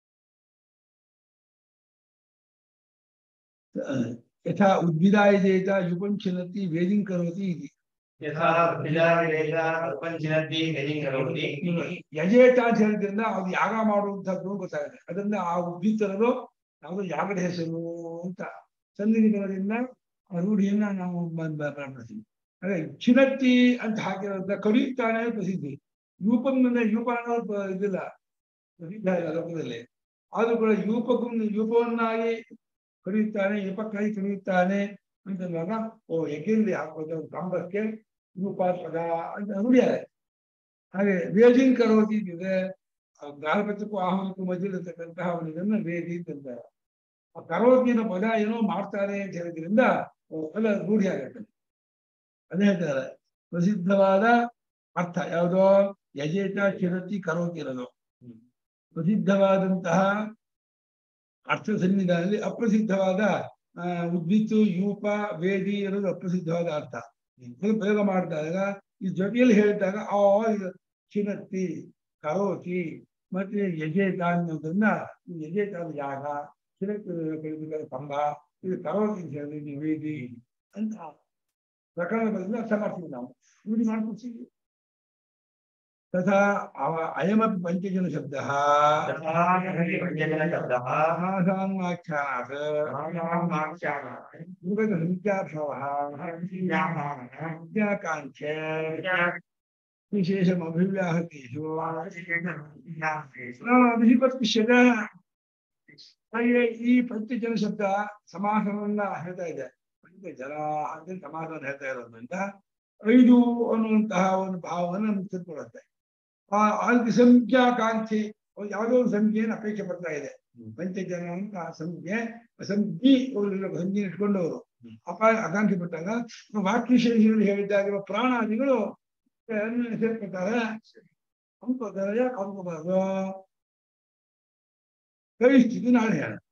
ಯಥಾ ಉದ್ಭಿದಾಯ ಜೇತ ಯುಪಂಚನತಿ ವೇದಿಂ ಕರೋತಿ ಇತಿ ಯಥಾ ಪ್ರಜಾವೇದ ಪ್ರಪಂಚಿನದ್ದಿ ಕರೋತಿ ಯಜೇತ ಅಂತ ಹೇಳಿದ್ರಿಂದ ಅದು ಯಾಗ ಮಾಡುವಂತದ್ದು ಗೊತ್ತಾಗುತ್ತೆ ಅದರಿಂದ ಆ ಉದ್ಭಿತ್ತರದು ಯಾವುದು ಯಾಗದ ಹೆಸರು ಅಂತ ಸನ್ನಿಧಿಗಳದಿಂದ ಆ ರೂಢಿಯನ್ನ ನಾವು ಬ- ಬ- ಬಳಸ್ತೀವಿ ಅದೇ ಚಿನತ್ತಿ ಅಂತ ಹಾಕಿರೋದ್ರಿಂದ ಕಡಿಯುತ್ತಾನೆ ಪ್ರಸಿದ್ಧಿ ಯೂಪನ್ನ ಯೂಪ ಅನ್ನೋದು ಪ- ಇದಿಲ್ಲ ಪ್ರಸಿದ್ಧ ಇಲ್ಲ ಲೋಕದಲ್ಲಿ ಆದ್ರೂ ಕೂಡ ಯೂಪಕ್ಕೂ ಯೂಪವನ್ನಾಗಿ ಕಡಿಯುತ್ತಾನೆ ಯೂಪಕ್ಕಾಗಿ ಕಡಿಯುತ್ತಾನೆ ಅಂತಂದಾಗ ಓ ಎಗ್ಗಿಲ್ಲಿ ಹಾಕೋದು ಕಂಬಕ್ಕೆ ಯೂಪ ಪದ ಅಂತ ರೂಢಿಯಾದೆ ಹಾಗೆ ವೇದಿನ್ ಕರೋತಿ ಇದೆ ಗಾಲ್ಪತ್ಯಕ್ಕೂ ಆಹ್ವಾನಕ್ಕೂ ಮಧ್ಯದಲ್ಲಿರ್ತಕ್ಕಂತಹ ಒಂದು ಇದನ್ನ ವೇದಿ ಅಂತಾರೆ ಆ ಕರೋತಿ ಅನ್ನೋ ಪದ ಏನೋ ಮಾಡ್ತಾರೆ ಅಂತ ಹೇಳಿದ್ರಿಂದ ಎಲ್ಲ ರೂಢಿ ಆಗುತ್ತೆ ಅದೇ ಹೇಳ್ತಾರೆ ಪ್ರಸಿದ್ಧವಾದ ಅರ್ಥ ಯಾವುದೋ ಯಜೇತ ಚಿರತಿ ಕರೋತಿ ಇರೋದು ಪ್ರಸಿದ್ಧವಾದಂತಹ ಅರ್ಥ ಸನ್ನಿಧಾನದಲ್ಲಿ ಅಪ್ರಸಿದ್ಧವಾದ ಆ, ಉದ್ಭಿತ್ತು ಯೂಪ ವೇದಿ ಇರೋದು ಅಪ್ರಸಿದ್ಧವಾದ ಅರ್ಥ ಇದನ್ನ ಪ್ರಯೋಗ ಮಾಡಿದಾಗ ಈ ಜೊತೆಯಲ್ಲಿ ಹೇಳಿದಾಗ ಆ ಇದು ಚಿನತ್ತಿ ಕರೋತಿ ಮತ್ತೆ ಯಜೇತ ಅನ್ನೋದನ್ನ ಈ ಯಜೇತ ಅಂದ್ರೆ ಯಾಗ ಚಿನತ್ ಕಲಿಬೇಕಾದ್ರೆ ಕಂಬ ಇದು ಕರೋತಿ ಅಂತ ಹೇಳಿದ್ರೆ ನಿವೇದಿ ಅಂತ ಪ್ರಕರಣ ಬಂದ್ರೆ ಅರ್ಥ ಮಾಡ್ತೀವಿ ನಾವು ರೂಢಿ ಮಾಡ್ಕೊಡ್ತೀವಿ ತಥಾ ಅವ ಅಯಮಪಿ ಪಂಚಜನ ಶಬ್ದ तथा करणि पञ्चजनशब्दः ಆಖ್ಯಾನಾತ್ ಮೃಗದ ಸಂಖ್ಯಾಭಾವ ವಿದ್ಯಾಕಾಂಕ್ಷ ವಿಶೇಷಮಭಿವ್ಯಾಹತೇಷು ಅಭಿಪತ್ಪಿಷ್ಯದ ಹಾಗೆ ಈ ಪಂಚಜನ ಶಬ್ದ ಸಮಾಸವನ್ನ ಹೇಳ್ತಾ ಇದೆ ಪಂಚಜನ ಅಂತ ಸಮಾಸವನ್ನು ಹೇಳ್ತಾ ಇರೋದ್ರಿಂದ ಐದು ಅನ್ನುವಂತಹ ಒಂದು ಭಾವವನ್ನು ನಮ್ಗೆ ತಿಳ್ಕೊಳ್ಳುತ್ತೆ ಆ ಅದಕ್ಕೆ ಸಂಖ್ಯಾಕಾಂಕ್ಷೆ ಒಂದು ಯಾವುದೋ ಒಂದು ಸಂಖ್ಯೆಯನ್ನು ಅಪೇಕ್ಷೆ ಪಡ್ತಾ ಇದೆ ಪಂಚಜನ ಅಂತ ಸಂಖ್ಯೆ ಸಂಖ್ಯೆ ಸಂಖ್ಯೆ ಇಟ್ಕೊಂಡವರು ಅಪ ಆಕಾಂಕ್ಷೆ ಪಟ್ಟಾಗ ವಾಕ್ಯಶೇಷದಲ್ಲಿ ಹೇಳಿದ್ದಾಗಿರುವ ಪ್ರಾಣಾದಿಗಳು ಸೇರ್ಕೊತಾರೆ ಅನ್ಕೋತಾರೆ ಯಾಕೆ ಅನ್ಕೋಬಾರ್ದು ಕೈ ಸ್ಥಿತಿ ನಾಳೆ ಹೇಳ